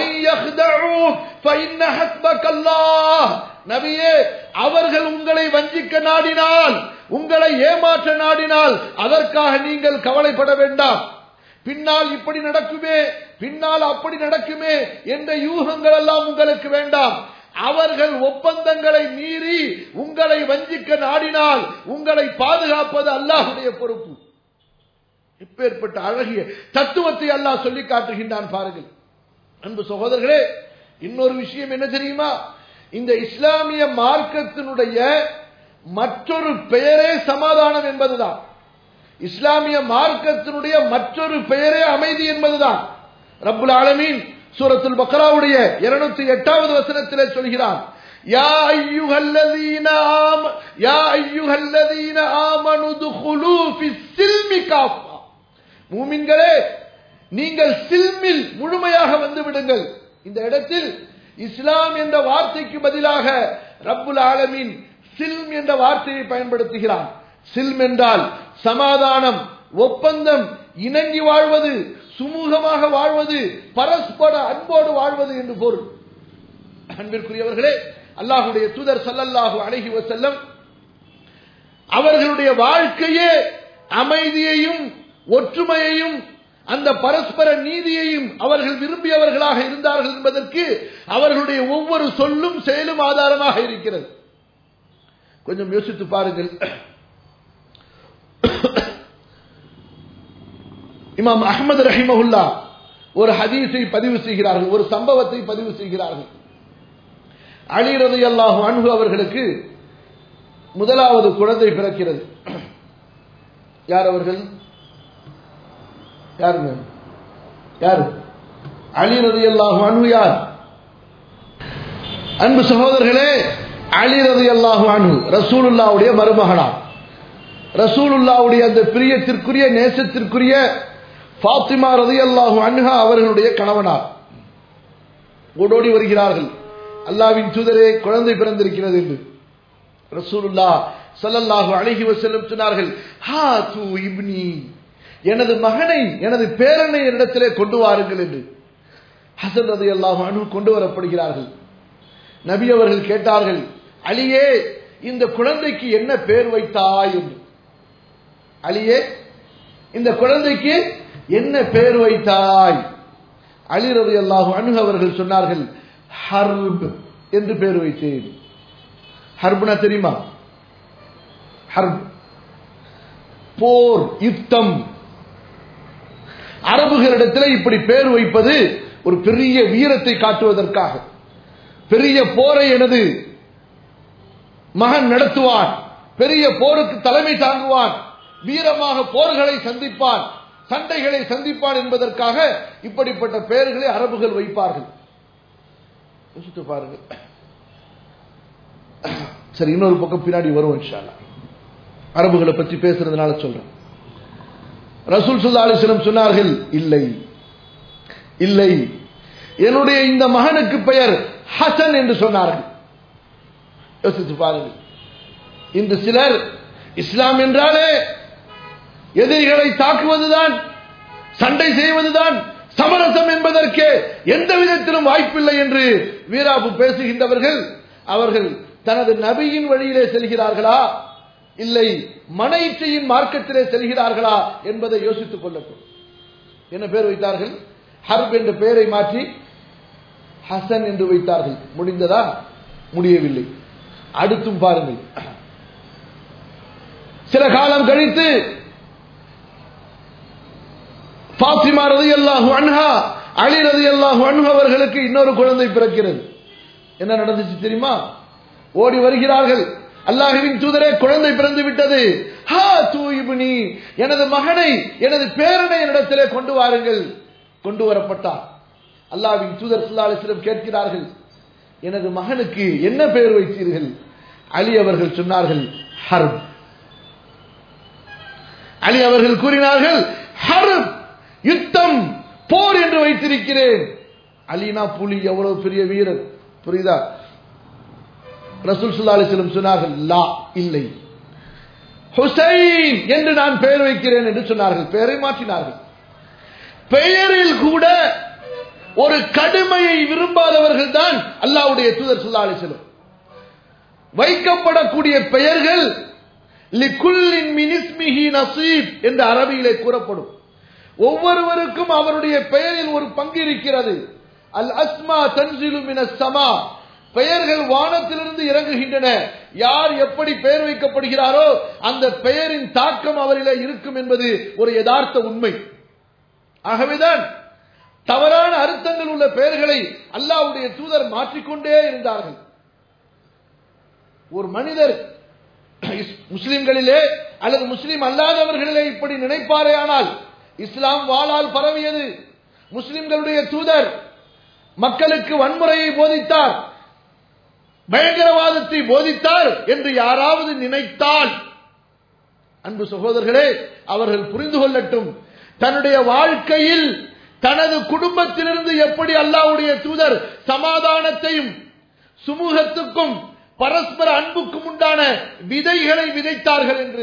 நபியே அவர்கள் உங்களை வஞ்சிக்க நாடினால் உங்களை ஏமாற்ற நாடினால் அதற்காக நீங்கள் கவலைப்பட வேண்டாம் பின்னால் இப்படி நடக்குமே பின்னால் அப்படி நடக்குமே என்ற யூகங்கள் எல்லாம் உங்களுக்கு வேண்டாம் அவர்கள் ஒப்பந்தங்களை மீறி உங்களை வஞ்சிக்க நாடினால் உங்களை பாதுகாப்பது அல்லாஹுடைய பொறுப்பு இப்பேற்பட்ட அழகிய தத்துவத்தை அல்லாஹ் சொல்லி காட்டுகின்றான் பாருங்கள் அன்பு சகோதரர்களே இன்னொரு விஷயம் என்ன தெரியுமா இந்த இஸ்லாமிய மார்க்கத்தினுடைய மற்றொரு பெயரே சமாதானம் என்பதுதான் இஸ்லாமிய மார்க்கத்தினுடைய மற்றொரு பெயரே அமைதி என்பதுதான் ரப்புல் ஆலமீன் சூரத்துல் பக்ராவுடைய இருநூத்தி எட்டாவது வசனத்திலே சொல்கிறான் யா ஐயுஹல்லதீன ஆம யா ஐயுஹல்லதீன ஆமனு துகுலு ஃபிஸ் சில்மி காஃபா மூமின்களே நீங்கள் சில்மில் முழுமையாக வந்து விடுங்கள் இந்த இடத்தில் இஸ்லாம் என்ற வார்த்தைக்கு பதிலாக ரப்புல் ஆலமீன் சில்ம் என்ற வார்த்தையை பயன்படுத்துகிறான் சில்ம் என்றால் சமாதானம் ஒப்பந்தம் இணங்கி வாழ்வது சுமூகமாக வாழ்வது பரஸ்பர அன்போடு வாழ்வது என்று பொருள் அன்பிற்குரியவர்களே அல்லாஹுடைய தூதர் சல்லல்லாஹு அழகி வசல்லம் அவர்களுடைய வாழ்க்கையே அமைதியையும் ஒற்றுமையையும் அந்த பரஸ்பர நீதியையும் அவர்கள் விரும்பியவர்களாக இருந்தார்கள் என்பதற்கு அவர்களுடைய ஒவ்வொரு சொல்லும் செயலும் ஆதாரமாக இருக்கிறது கொஞ்சம் யோசித்து பாருங்கள் இமாம் அஹமது ரஹிமஹுல்லா ஒரு ஹதீஸை பதிவு செய்கிறார்கள் ஒரு சம்பவத்தை பதிவு செய்கிறார்கள் அலி ரதி அல்லாஹு அன்பு அவர்களுக்கு முதலாவது குழந்தை பிறக்கிறது யார் அவர்கள் யாருங்க யாரு அலி ரதி அல்லாஹு அன்பு யார் அன்பு சகோதரர்களே அலி ரதி அல்லாஹு அன்பு ரசூலுல்லாவுடைய மருமகனார் ரசூலுல்லாவுடைய அந்த பிரியத்திற்குரிய நேசத்திற்குரிய ஃபாத்திமா ரதி அல்லாஹு அன்ஹா அவர்களுடைய கணவனார் ஓடோடி வருகிறார்கள் அல்லாவின் தூதரே குழந்தை பிறந்திருக்கிறது என்று ரசூலுல்லா சல்லல்லாஹு அழகி வசல்லம் சொன்னார்கள் ஹா தூ இப்னி எனது மகனை எனது பேரனை என்னிடத்திலே கொண்டு வாருங்கள் என்று ஹசன் ரதி அல்லாஹு அனு கொண்டு வரப்படுகிறார்கள் நபி அவர்கள் கேட்டார்கள் அலியே இந்த குழந்தைக்கு என்ன பேர் வைத்தாய் என்று அலியே இந்த குழந்தைக்கு என்ன பேர் வைத்தாய் அலி ரவி அல்லாஹு அனு அவர்கள் சொன்னார்கள் ஹர்ப் என்று பேர் வைத்தேன் ஹர்ப்னா தெரியுமா ஹர்ப் போர் யுத்தம் அரபுகளிடத்தில் இப்படி பேர் வைப்பது ஒரு பெரிய வீரத்தை காட்டுவதற்காக பெரிய போரை எனது மகன் நடத்துவான் பெரிய போருக்கு தலைமை தாங்குவான் வீரமாக போர்களை சந்திப்பான் சண்டைகளை சந்திப்பான் என்பதற்காக இப்படிப்பட்ட பெயர்களை அரபுகள் வைப்பார்கள் யோசித்து பாருங்கள் சரி இன்னொரு பக்கம் பின்னாடி வரும் இன்ஷால்லா அரபுகளை பற்றி பேசுறதுனால சொல்றேன் ரசூல் சுல்லா அலிஸ்லம் சொன்னார்கள் இல்லை இல்லை என்னுடைய இந்த மகனுக்கு பெயர் ஹசன் என்று சொன்னார்கள் யோசித்து பாருங்கள் இந்த சிலர் இஸ்லாம் என்றாலே எதிரிகளை தாக்குவதுதான் சண்டை செய்வதுதான் சமரசம் என்பதற்கு எந்த விதத்திலும் வாய்ப்பில்லை என்று வீராபு பேசுகின்றவர்கள் அவர்கள் தனது நபியின் வழியிலே செல்கிறார்களா இல்லை மன இச்சையின் மார்க்கத்திலே செல்கிறார்களா என்பதை யோசித்துக் கொள்ளட்டும் என்ன பேர் வைத்தார்கள் ஹர்ப் என்ற பெயரை மாற்றி ஹசன் என்று வைத்தார்கள் முடிந்ததா முடியவில்லை அடுத்தும் பாருங்கள் சில காலம் கழித்து பாத்திமா ரதி அல்லாஹு அன்ஹா அலி ரதி அல்லாஹு அன்ஹு அவர்களுக்கு இன்னொரு குழந்தை பிறக்கிறது என்ன நடந்துச்சு தெரியுமா ஓடி வருகிறார்கள் அல்லாஹுவின் தூதரே குழந்தை பிறந்து விட்டது ஹா தூயிபுனி எனது மகனை எனது பேரனை என்னிடத்திலே கொண்டு வாருங்கள் கொண்டு வரப்பட்டார் அல்லாஹ்வின் தூதர் சுல்லா அலிஸ்லம் கேட்கிறார்கள் எனது மகனுக்கு என்ன பெயர் வைத்தீர்கள் அலி அவர்கள் சொன்னார்கள் ஹர்ப் அலி அவர்கள் கூறினார்கள் ஹர்ப் யுத்தம் போர் என்று வைத்திருக்கிறேன் அலினா புலி எவ்வளவு பெரிய வீரர் புரியுதா ரசூல் சுல்லா அலிஸ்லம் சொன்னார்கள் லா இல்லை ஹுசைன் என்று நான் பெயர் வைக்கிறேன் என்று சொன்னார்கள் பெயரை மாற்றினார்கள் பெயரில் கூட ஒரு கடுமையை விரும்பாதவர்கள் தான் அல்லாவுடைய தூதர் சுல்லா அலிஸ்லம் வைக்கப்படக்கூடிய பெயர்கள் லிகுல்லின் மினிஸ்மிஹி நசீப் என்று அரபியிலே கூறப்படும் ஒவ்வொருவருக்கும் அவருடைய பெயரில் ஒரு பங்கு இருக்கிறது அல் அஸ்மா தன்சிலு மினஸ் சமா பெயர்கள் வானத்திலிருந்து இறங்குகின்றன யார் எப்படி பெயர் வைக்கப்படுகிறாரோ அந்த பெயரின் தாக்கம் அவரிலே இருக்கும் என்பது ஒரு யதார்த்த உண்மை ஆகவேதான் தவறான அர்த்தங்கள் உள்ள பெயர்களை அல்லாவுடைய தூதர் மாற்றிக்கொண்டே இருந்தார்கள் ஒரு மனிதர் முஸ்லிம்களிலே அல்லது முஸ்லிம் அல்லாதவர்களிலே இப்படி நினைப்பாரே ஆனால் இஸ்லாம் வாளால் பரவியது முஸ்லிம்களுடைய தூதர் மக்களுக்கு வன்முறையை போதித்தார் பயங்கரவாதத்தை போதித்தார் என்று யாராவது நினைத்தால் அன்பு சகோதரர்களே அவர்கள் புரிந்து கொள்ளட்டும் தன்னுடைய வாழ்க்கையில் தனது குடும்பத்திலிருந்து எப்படி அல்லாவுடைய தூதர் சமாதானத்தையும் சுமூகத்துக்கும் பரஸ்பர அன்புக்கும் உண்டான விதைகளை விதைத்தார்கள் என்று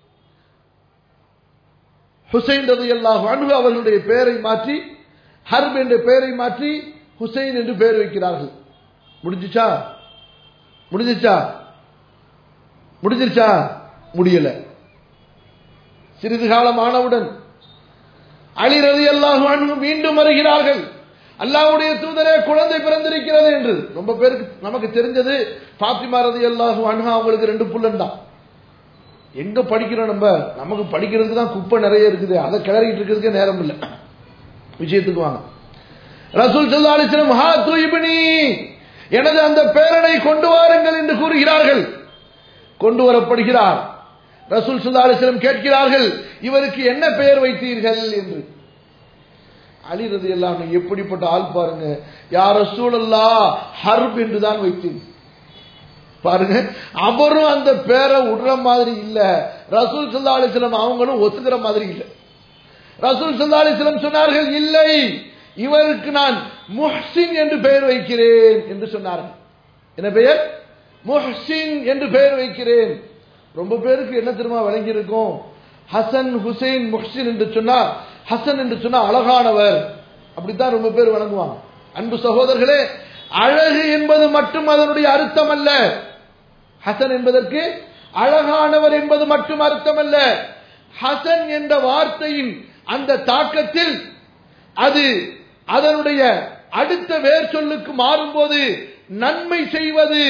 ஹுசைன் ரது அல்லாஹ் அன்பு அவர்களுடைய பெயரை மாற்றி ஹர்ப் என்ற பெயரை மாற்றி ஹுசைன் என்று பெயர் வைக்கிறார்கள் முடிஞ்சிச்சா முடிஞ்சிச்சா முடிஞ்சிருச்சா முடியல சிறிது காலம் ஆனவுடன் அலி ரதி அல்லாஹு அன்பு மீண்டும் வருகிறார்கள் அல்லாவுடைய தூதரே குழந்தை பிறந்திருக்கிறது என்று ரொம்ப பேருக்கு நமக்கு தெரிஞ்சது பாத்திமா ரதி அல்லாஹு அன்ஹா அவங்களுக்கு ரெண்டு புள்ளன் தான் எங்க படிக்கிறோம் நம்ம நமக்கு படிக்கிறதுக்கு தான் குப்பை நிறைய இருக்குது அதை கிளறிட்டு இருக்கிறதுக்கே நேரம் இல்லை விஷயத்துக்கு வாங்க ரசூல் சல்லா அலிஸ்லம் ஹா தூய்பினி எனது அந்த பேரனை கொண்டு வாருங்கள் என்று கூறுகிறார்கள் கொண்டு வரப்படுகிறார் ரசூல் சுல்லா அலிஸ்லம் கேட்கிறார்கள் இவருக்கு என்ன பெயர் வைத்தீர்கள் என்று அழிறது எல்லாம் எப்படிப்பட்ட ஆள் பாருங்க யார் ரசூலல்லா ஹர்ப் என்று தான் வைத்தேன் பாருங்க அவரும் அந்த பேரை விடுற மாதிரி இல்ல ரசூல் சல்லா அலிஸ்லம் அவங்களும் ஒத்துக்கிற மாதிரி இல்ல ரசூல் சல்லா அலிஸ்லம் சொன்னார்கள் இல்லை இவருக்கு நான் முஹ்சின் என்று பெயர் வைக்கிறேன் என்று சொன்னார்கள் என்ன பெயர் முஹ்சின் என்று பெயர் வைக்கிறேன் ரொம்ப பேருக்கு என்ன தெரியுமா விளங்கி இருக்கும் ஹசன் ஹுசைன் முஹ்சின் என்று சொன்னா ஹசன் என்று சொன்னா அழகானவர் அப்படித்தான் ரொம்ப பேர் வழங்குவாங்க அன்பு சகோதரர்களே அழகு என்பது மட்டும் அதனுடைய அர்த்தம் அல்ல ஹசன் என்பதற்கு அழகானவர் என்பது மட்டும் அர்த்தம் அல்ல ஹசன் என்ற வார்த்தையின் அந்த தாக்கத்தில் அது அதனுடைய அடுத்த வேர் சொல்லுக்கு மாறும்போது நன்மை செய்வது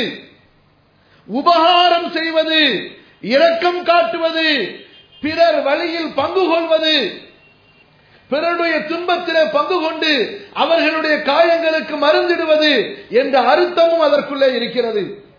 உபகாரம் செய்வது இரக்கம் காட்டுவது பிறர் வழியில் பங்கு கொள்வது பிறருடைய துன்பத்திலே பங்கு கொண்டு அவர்களுடைய காயங்களுக்கு மருந்திடுவது என்ற அர்த்தமும் அதற்குள்ளே இருக்கிறது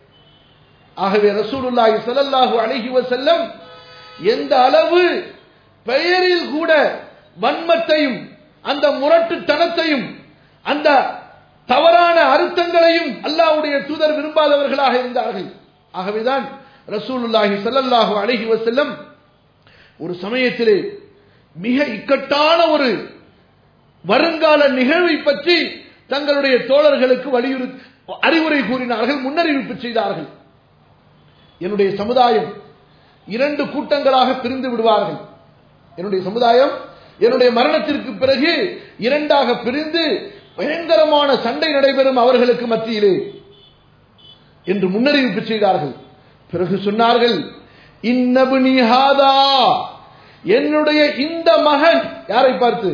ஆகவே ரசூலுல்லாஹி ஸல்லல்லாஹு அலைஹி வஸல்லம் எந்த அளவு பெயரில் கூட வன்மத்தையும் அந்த முரட்டுத்தனத்தையும் அந்த தவறான அர்த்தங்களையும் அல்லாஹ்வுடைய தூதர் விரும்பாதவர்களாக இருந்தார்கள் ஆகவேதான் ரசூலுல்லாஹி ஸல்லல்லாஹு அலைஹி வஸல்லம் ஒரு சமயத்திலே மிக இக்கட்டான ஒரு வருங்கால நிகழ்வை பற்றி தங்களுடைய தோழர்களுக்கு வலியுறுத்தி அறிவுரை கூறினார்கள் முன்னறிவிப்பு செய்தார்கள் என்னுடைய சமுதாயம் இரண்டு கூட்டங்களாக பிரிந்து விடுவார்கள் என்னுடைய சமுதாயம் என்னுடைய மரணத்திற்கு பிறகு இரண்டாக பிரிந்து பயங்கரமான சண்டை நடைபெறும் அவர்களுக்கு மத்தியிலே என்று முன்னறிவிப்பு செய்தார்கள் பிறகு சொன்னார்கள் இன்னபுனி ஹாதா என்னுடைய இந்த மகன் யாரை பார்த்து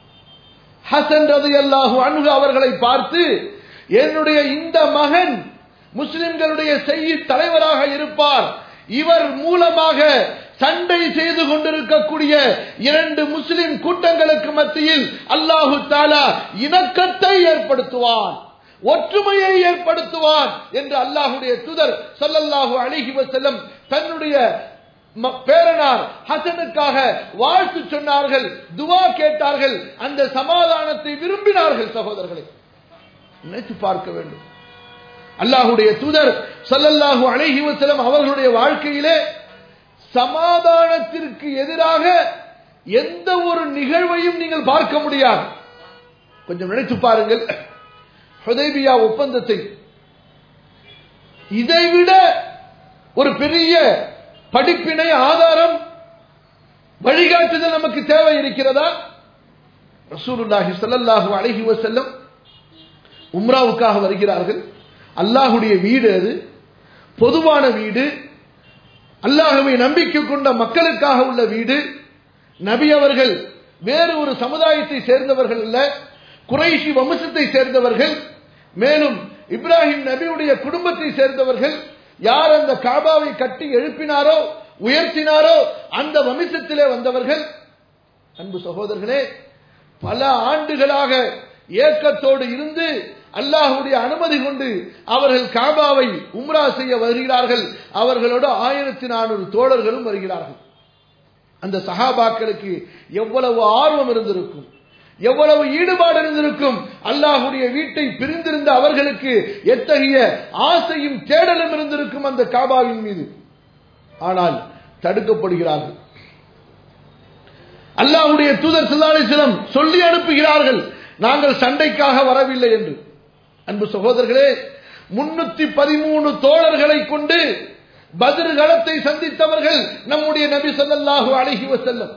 ஹசன் ரதி அல்லாஹு அன்ஹு அவர்களை பார்த்து என்னுடைய இந்த மகன் முஸ்லிம்களுடைய செய்தி தலைவராக இருப்பார் இவர் மூலமாக சண்டை செய்து கொண்டிருக்கக்கூடிய இரண்டு முஸ்லிம் கூட்டங்களுக்கு மத்தியில் அல்லாஹு தாலா இணக்கத்தை ஏற்படுத்துவான் ஒற்றுமையை ஏற்படுத்துவான் என்று அல்லாஹுடைய துதர் சொல்லல்லாஹு அழகி வசல்லம் தன்னுடைய ம- பேரனார் ஹசனுக்காக வாழ்த்து சொன்னார்கள் துவா கேட்டார்கள் அந்த சமாதானத்தை விரும்பினார்கள் சகோதரர்களை நினைத்து பார்க்க வேண்டும் அல்லாஹுடைய தூதர் ஸல்லல்லாஹு அலைஹி வஸல்லம் அவர்களுடைய வாழ்க்கையிலே சமாதானத்திற்கு எதிராக எந்த ஒரு நிகழ்வையும் நீங்கள் பார்க்க முடியாது கொஞ்சம் நினைத்து பாருங்கள் ஹுதைபியா ஒப்பந்தத்தை இதைவிட ஒரு பெரிய படிப்பினை ஆதாரம் வழிகாட்டுதல் நமக்கு தேவை இருக்கிறதா ரசூலுல்லாஹி ஸல்லல்லாஹு அலைஹி வஸல்லம் உம்ராவுக்காக வருகிறார்கள் அல்லாஹுடைய வீடு அது பொதுவான வீடு அல்லாஹுவை நம்பிக்கை கொண்ட மக்களுக்காக உள்ள வீடு நபி அவர்கள் வேறு ஒரு சமுதாயத்தை சேர்ந்தவர்கள் அல்ல குறைஷி வம்சத்தை சேர்ந்தவர்கள் மேலும் இப்ராஹிம் நபியுடைய குடும்பத்தை சேர்ந்தவர்கள் யார் அந்த காபாவை கட்டி எழுப்பினாரோ உயர்த்தினாரோ அந்த வம்சத்திலே வந்தவர்கள் அன்பு சகோதரர்களே பல ஆண்டுகளாக ஏக்கத்தோடு இருந்து அல்லாஹுடைய அனுமதி கொண்டு அவர்கள் காபாவை உம்ரா செய்ய வருகிறார்கள் அவர்களோடு ஆயிரத்தி நானூறு தோழர்களும் வருகிறார்கள் அந்த சஹாபாக்களுக்கு எவ்வளவு ஆர்வம் இருந்திருக்கும் எவ்வளவு ஈடுபாடு இருந்திருக்கும் அல்லாஹுடைய வீட்டை பிரிந்திருந்த அவர்களுக்கு எத்தகைய ஆசையும் தேடலும் இருந்திருக்கும் அந்த காபாவின் மீது ஆனால் தடுக்கப்படுகிறார்கள் அல்லாஹுடைய தூதர் சிலம் சொல்லி அனுப்புகிறார்கள் நாங்கள் சண்டைக்காக வரவில்லை என்று அன்பு சகோதரர்களே முன்னூத்தி பதிமூணு தோழர்களை கொண்டு பதிர் களத்தை சந்தித்தவர்கள் நம்முடைய நபி ஸல்லல்லாஹு அலைஹி வஸல்லம்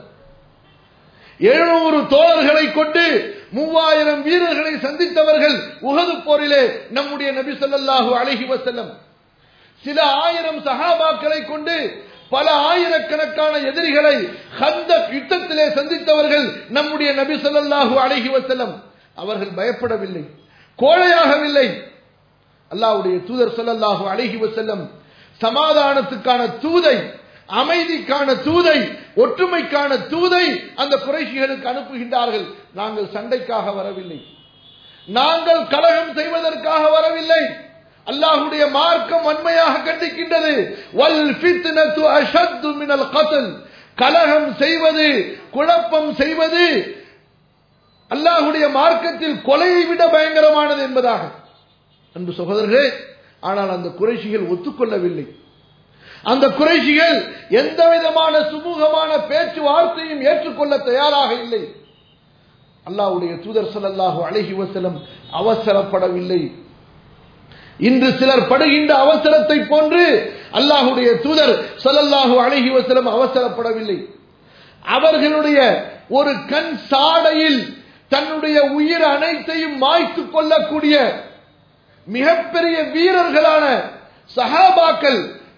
எழுநூறு தோழர்களை கொண்டு மூவாயிரம் வீரர்களை சந்தித்தவர்கள் உகது போரிலே நம்முடைய நபி ஸல்லல்லாஹு அலைஹி வஸல்லம் சில ஆயிரம் சஹாபாக்களை கொண்டு பல ஆயிரக்கணக்கான எதிரிகளை ஹந்த யுத்தத்திலே சந்தித்தவர்கள் நம்முடைய நபி ஸல்லல்லாஹு அலைஹி வஸல்லம் அவர்கள் பயப்படவில்லை கோழையாகவில்லை அல்லாஹ்வுடைய தூதர் ஸல்லல்லாஹு அலைஹி வஸல்லம் சமாதானத்துக்கான தூதை அமைதிக்கான தூதை ஒற்றுமைக்கான தூதை அந்த குறைஷிகளுக்கு அனுப்புகின்றார்கள் நாங்கள் சண்டைக்காக வரவில்லை நாங்கள் கலகம் செய்வதற்காக வரவில்லை அல்லாஹுடைய மார்க்கம் வன்மையாக கண்டிக்கின்றது வல் ஃபித்னத்து அஷத்து மினல் கத்ல் கலகம் செய்வது குழப்பம் செய்வது அல்லாஹுடைய மார்க்கத்தில் கொலையை விட பயங்கரமானது என்பதாக அன்பு சகோதரர்களே ஆனால் அந்த குறைஷிகள் ஒத்துக்கொள்ளவில்லை அந்த குறைஷிகள் எந்த விதமான சுமூகமான பேச்சுவார்த்தையும் ஏற்றுக்கொள்ள தயாராக இல்லை அல்லாஹ்வுடைய தூதர் ஸல்லல்லாஹு அலைஹி வஸல்லம் அவசரப்படவில்லை இன்று சிலர் படுகின்ற அவசரத்தை போன்று அல்லாஹுடைய தூதர் ஸல்லல்லாஹு அலைஹி வஸல்லம் அவசரப்படவில்லை அவர்களுடைய ஒரு கண் சாடையில் தன்னுடைய உயிர் அனைத்தையும் மாய்த்துக் கொள்ளக்கூடிய மிகப்பெரிய வீரர்களான சஹாபாக்கள்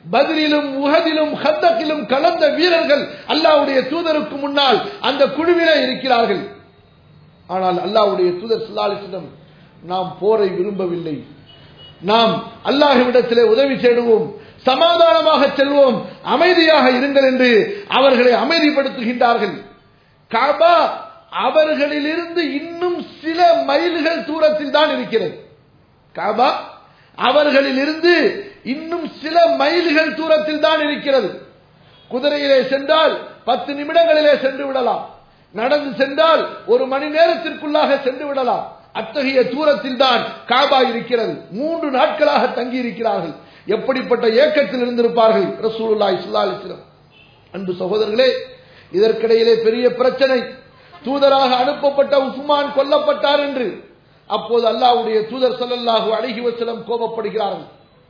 பதிலிலும் உகதிலும் ஹத்தக்கிலும் கலந்த வீரர்கள் அல்லாவுடைய தூதருக்கு முன்னால் அந்த குழுவிலே இருக்கிறார்கள் ஆனால் அல்லாவுடைய தூதர் சுல்லாலிசிடம் நாம் போரை விரும்பவில்லை நாம் அல்லாஹ்விடத்திலே உதவி தேடுவோம் சமாதானமாக செல்வோம் அமைதியாக இருங்கள் என்று அவர்களை அமைதிப்படுத்துகின்றார்கள் காபா அவர்களிலிருந்து இன்னும் சில மைல்கள் தூரத்தில் தான் இருக்கிறது காபா அவர்களிலிருந்து இன்னும் சில மைல்கள் தூரத்தில் தான் இருக்கிறது குதிரையிலே சென்றால் பத்து நிமிடங்களிலே சென்று விடலாம் நடந்து சென்றால் ஒரு மணி நேரத்திற்குள்ளாக சென்று விடலாம் அத்தகைய தூரத்தில் தான் காபா இருக்கிறது மூன்று நாட்களாக தங்கி இருக்கிறார்கள் எப்படிப்பட்ட ஏக்கத்தில் இருந்திருப்பார்கள் ரசூலுல்லாஹி ஸல்லல்லாஹு அலைஹி வஸல்லம் அன்பு சகோதரர்களே இதற்கிடையிலே பெரிய பிரச்சனை தூதராக அனுப்பப்பட்ட உஸ்மான் கொல்லப்பட்டார் என்று அப்போது அல்லாஹ்வுடைய தூதர் ஸல்லல்லாஹு அலைஹி வஸல்லம் கோபப்படுகிறார்கள்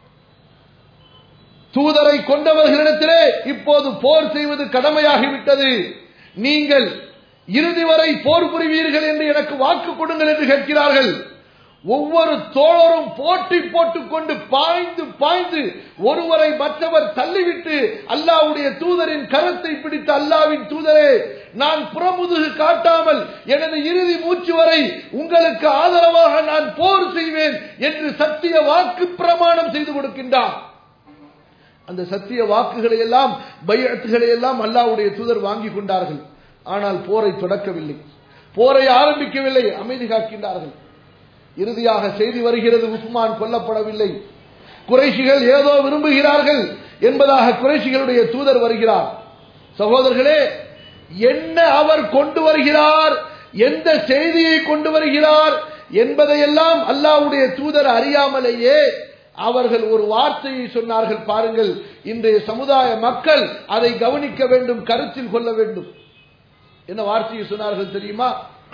தூதரை கொண்டவர்களிடத்திலே இப்போது போர் செய்வது கடமையாகிவிட்டது நீங்கள் இறுதி வரை போர் புரிவீர்கள் என்று எனக்கு வாக்கு கொடுங்கள் என்று கேட்கிறார்கள் ஒவ்வொரு தோழரும் போட்டி போட்டுக் கொண்டு பாய்ந்து பாய்ந்து ஒருவரை மற்றவர் தள்ளிவிட்டு அல்லாவுடைய தூதரின் கரத்தை பிடித்த அல்லாவின் தூதரே நான் புறமுதுகு காட்டாமல் எனது இறுதி மூச்சு வரை உங்களுக்கு ஆதரவாக நான் போர் செய்வேன் என்று சத்திய வாக்கு பிரமாணம் செய்து கொடுக்கின்றார் அந்த சத்திய வாக்குகளை எல்லாம் பையத்துகளை எல்லாம் அல்லாவுடைய தூதர் வாங்கி கொண்டார்கள் ஆனால் போரை தொடக்கவில்லை போரை ஆரம்பிக்கவில்லை அமைதி காக்கின்றார்கள் இறுதியாக செய்தி வருகிறது உஸ்மான் கொல்லப்படவில்லை குறைஷிகள் ஏதோ விரும்புகிறார்கள் என்பதாக குறைஷிகளுடைய தூதர் வருகிறார் சகோதரர்களே என்ன அவர் கொண்டு வருகிறார் எந்த செய்தியை கொண்டு வருகிறார் என்பதையெல்லாம் அல்லாவுடைய தூதர் அறியாமலேயே அவர்கள் ஒரு வார்த்தையை சொன்னார்கள் பாருங்கள் இன்றைய சமுதாய மக்கள் அதை கவனிக்க வேண்டும் கருத்தில் கொள்ள வேண்டும் என்ன வார்த்தையை சொன்னார்கள் தெரியுமா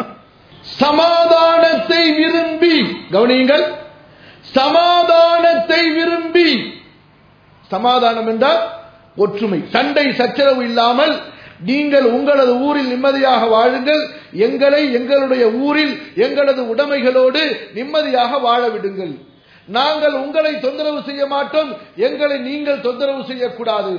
சமாதானத்தை விரும்பி கவனியுங்கள் சமாதானத்தை விரும்பி சமாதானம் என்றால் ஒற்றுமை சண்டை சச்சரவு இல்லாமல் நீங்கள் உங்களது ஊரில் நிம்மதியாக வாழுங்கள் எங்களை எங்களுடைய ஊரில் எங்களது உடைமைகளோடு நிம்மதியாக வாழ விடுங்கள் நாங்கள் உங்களை தொந்தரவு செய்ய மாட்டோம் எங்களை நீங்கள் தொந்தரவு செய்யக்கூடாது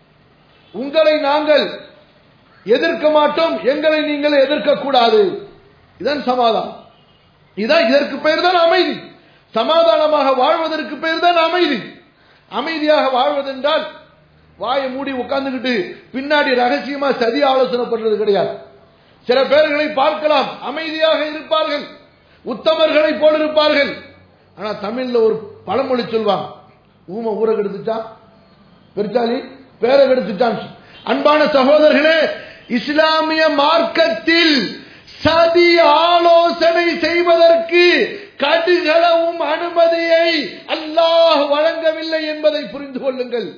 உங்களை நாங்கள் எதிர்க்க மாட்டோம் எங்களை நீங்கள் எதிர்க்க கூடாது இதான் சமாதானம் இதான் இதற்கு பெயர் தான் அமைதி சமாதானமாக வாழ்வதற்கு பெயர் தான் அமைதி அமைதியாக வாழ்வதென்றால் வாயை மூடி உட்கார்ந்துகிட்டு பின்னாடி ரகசியமா சதி ஆலோசனை பண்றது கிடையாது சில பேர்களை பார்க்கலாம் அமைதியாக இருப்பார்கள் உத்தமர்களை போல் இருப்பார்கள் ஆனா தமிழ்ல ஒரு பழமொழி சொல்வாங்க ஊமை ஊரை கெடுத்துட்டான் பெருச்சாலி பேரை கெடுத்துட்டான் அன்பான சகோதரர்களே இஸ்லாமிய மார்க்கத்தில் சதி ஆலோசனை செய்வதற்கு கடுகளவும் அனுமதியை அல்லாஹ் வழங்கவில்லை என்பதை புரிந்து கொள்ளுங்கள்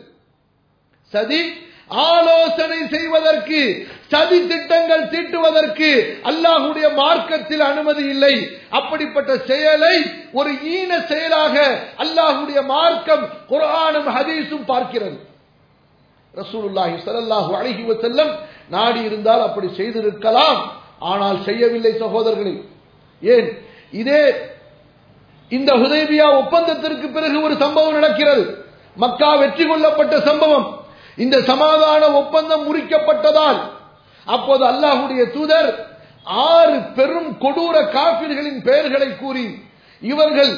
சதி ஆலோசனை செய்வதற்கு சதி திட்டங்கள் தீட்டுவதற்கு அல்லாஹுடைய மார்க்கத்தில் அனுமதி இல்லை அப்படிப்பட்ட செயலை ஒரு ஈன செயலாக அல்லாஹுடைய மார்க்கம் குரானும் ஹதீஸும் பார்க்கிறது ரசூலுல்லாஹி ஸல்லல்லாஹு அலைஹி வஸல்லம் நாடி இருந்தால் அப்படி செய்திருக்கலாம் ஆனால் செய்யவில்லை சகோதரர்களே ஏன் இதே இந்த ஹுதைபியா ஒப்பந்தத்திற்கு பிறகு ஒரு சம்பவம் நடக்கிறது மக்கா வெற்றி கொள்ளப்பட்ட சம்பவம் இந்த சமாதான ஒப்பந்தம் முறிக்கப்பட்டதால் அப்போது அல்லாஹுடைய தூதர் ஆறு பெரும் கொடூர காபிர்களின் பெயர்களை கூறி இவர்கள்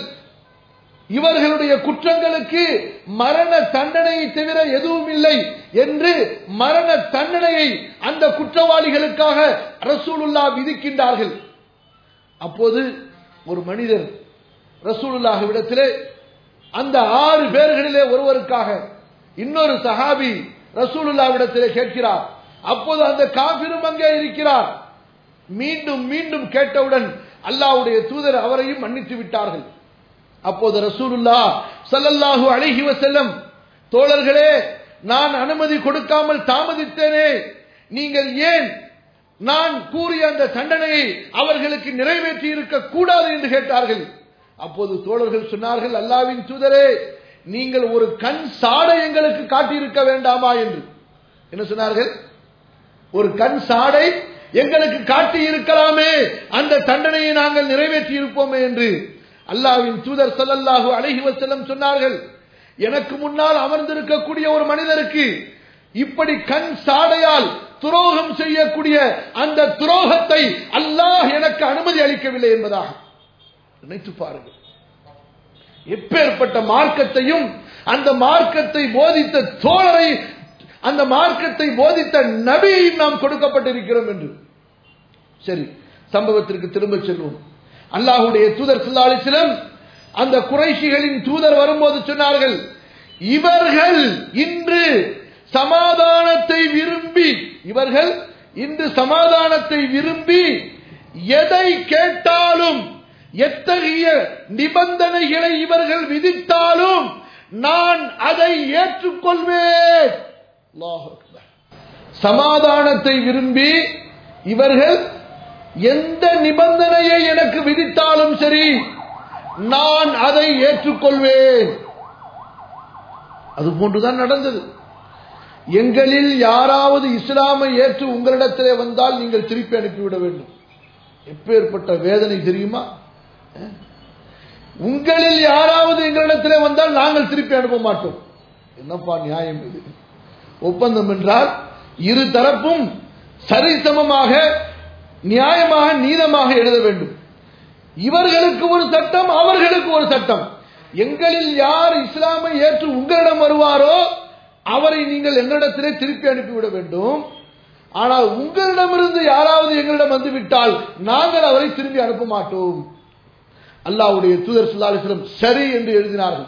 இவர்களுடைய குற்றங்களுக்கு மரண தண்டனையை தவிர எதுவும் இல்லை என்று மரண தண்டனையை அந்த குற்றவாளிகளுக்காக ரசூலுல்லா விதிக்கின்றார்கள் அப்போது ஒரு மனிதர் ரசூலுல்லாஹ்விடத்திலே அந்த ஆறு பேர்களிலே ஒருவருக்காக இன்னொரு சஹாபி ரசூலுல்லாவிடத்திலே கேட்கிறார் அப்போது அந்த காபிரும் அங்கே இருக்கிறார் மீண்டும் மீண்டும் கேட்டவுடன் அல்லாவுடைய தூதர் அவரையும் மன்னித்து விட்டார்கள் அப்போது ரசூலுல்லா சல்லல்லாஹு அழகி வசல்லம் தோழர்களே நான் அனுமதி கொடுக்காமல் தாமதித்தேனே நீங்கள் ஏன் நான் கூறிய அந்த தண்டனையை அவர்களுக்கு நிறைவேற்றி இருக்க கூடாது என்று கேட்டார்கள் அப்போது தோழர்கள் சொன்னார்கள் அல்லாவின் தூதரே நீங்கள் ஒரு கண் சாடை எங்களுக்கு காட்டியிருக்க வேண்டாமா என்று என்ன சொன்னார்கள் ஒரு கண் சாடை எங்களுக்கு காட்டி இருக்கலாமே அந்த தண்டனையை நாங்கள் நிறைவேற்றி இருப்போமே என்று அல்லாவின் தூதர் சல்லல்லாஹு அழகி வசல்லம் சொன்னார்கள் எனக்கு முன்னால் அமர்ந்திருக்கக்கூடிய ஒரு மனிதருக்கு இப்படி கண் சாடையால் துரோகம் செய்யக்கூடிய அந்த துரோகத்தை அல்லாஹ் எனக்கு அனுமதி அளிக்கவில்லை என்பதாக நினைத்து பாருங்கள் எப்பேற்பட்ட மார்க்கத்தையும் அந்த மார்க்கத்தை போதித்த தோழரை அந்த மார்க்கத்தை போதித்த நபியையும் நாம் கொடுக்கப்பட்டிருக்கிறோம் என்று சரி சம்பவத்திற்கு திரும்ப செல்வோம் அல்லாஹுடைய தூதர் சிலம் அந்த குறைஷிகளின் தூதர் வரும்போது சொன்னார்கள் இவர்கள் இன்று சமாதானத்தை விரும்பி இவர்கள் இன்று சமாதானத்தை விரும்பி எதை கேட்டாலும் எத்தகைய நிபந்தனைகளை இவர்கள் விதித்தாலும் நான் அதை ஏற்றுக்கொள்வேன் சமாதானத்தை விரும்பி இவர்கள் எந்த நிபந்தனையை எனக்கு விதித்தாலும் சரி நான் அதை ஏற்றுக்கொள்வேன் அது போன்றுதான் நடந்தது எங்களில் யாராவது இஸ்லாமை ஏற்று உங்களிடத்திலே வந்தால் நீங்கள் திருப்பி அனுப்பிவிட வேண்டும் எப்பேற்பட்ட வேதனை தெரியுமா உங்களில் யாராவது எங்களிடத்திலே வந்தால் நாங்கள் திருப்பி அனுப்ப மாட்டோம் என்னப்பா நியாயம் இது ஒப்பந்தம் என்றால் இரு தரப்பும் சரிசமமாக நியாயமாக நீதமாக எழுத வேண்டும் இவர்களுக்கு ஒரு சட்டம் அவர்களுக்கு ஒரு சட்டம் எங்களில் யார் இஸ்லாமை ஏற்று உங்களிடம் வருவாரோ அவரை நீங்கள் எங்களிடத்திலே திருப்பி அனுப்பிவிட வேண்டும் ஆனால் உங்களிடமிருந்து யாராவது எங்களிடம் வந்துவிட்டால் நாங்கள் அவரை திரும்பி அனுப்ப மாட்டோம் அல்லாவுடைய தூதர் சுல்லாலிஸ்லம் சரி என்று எழுதினார்கள்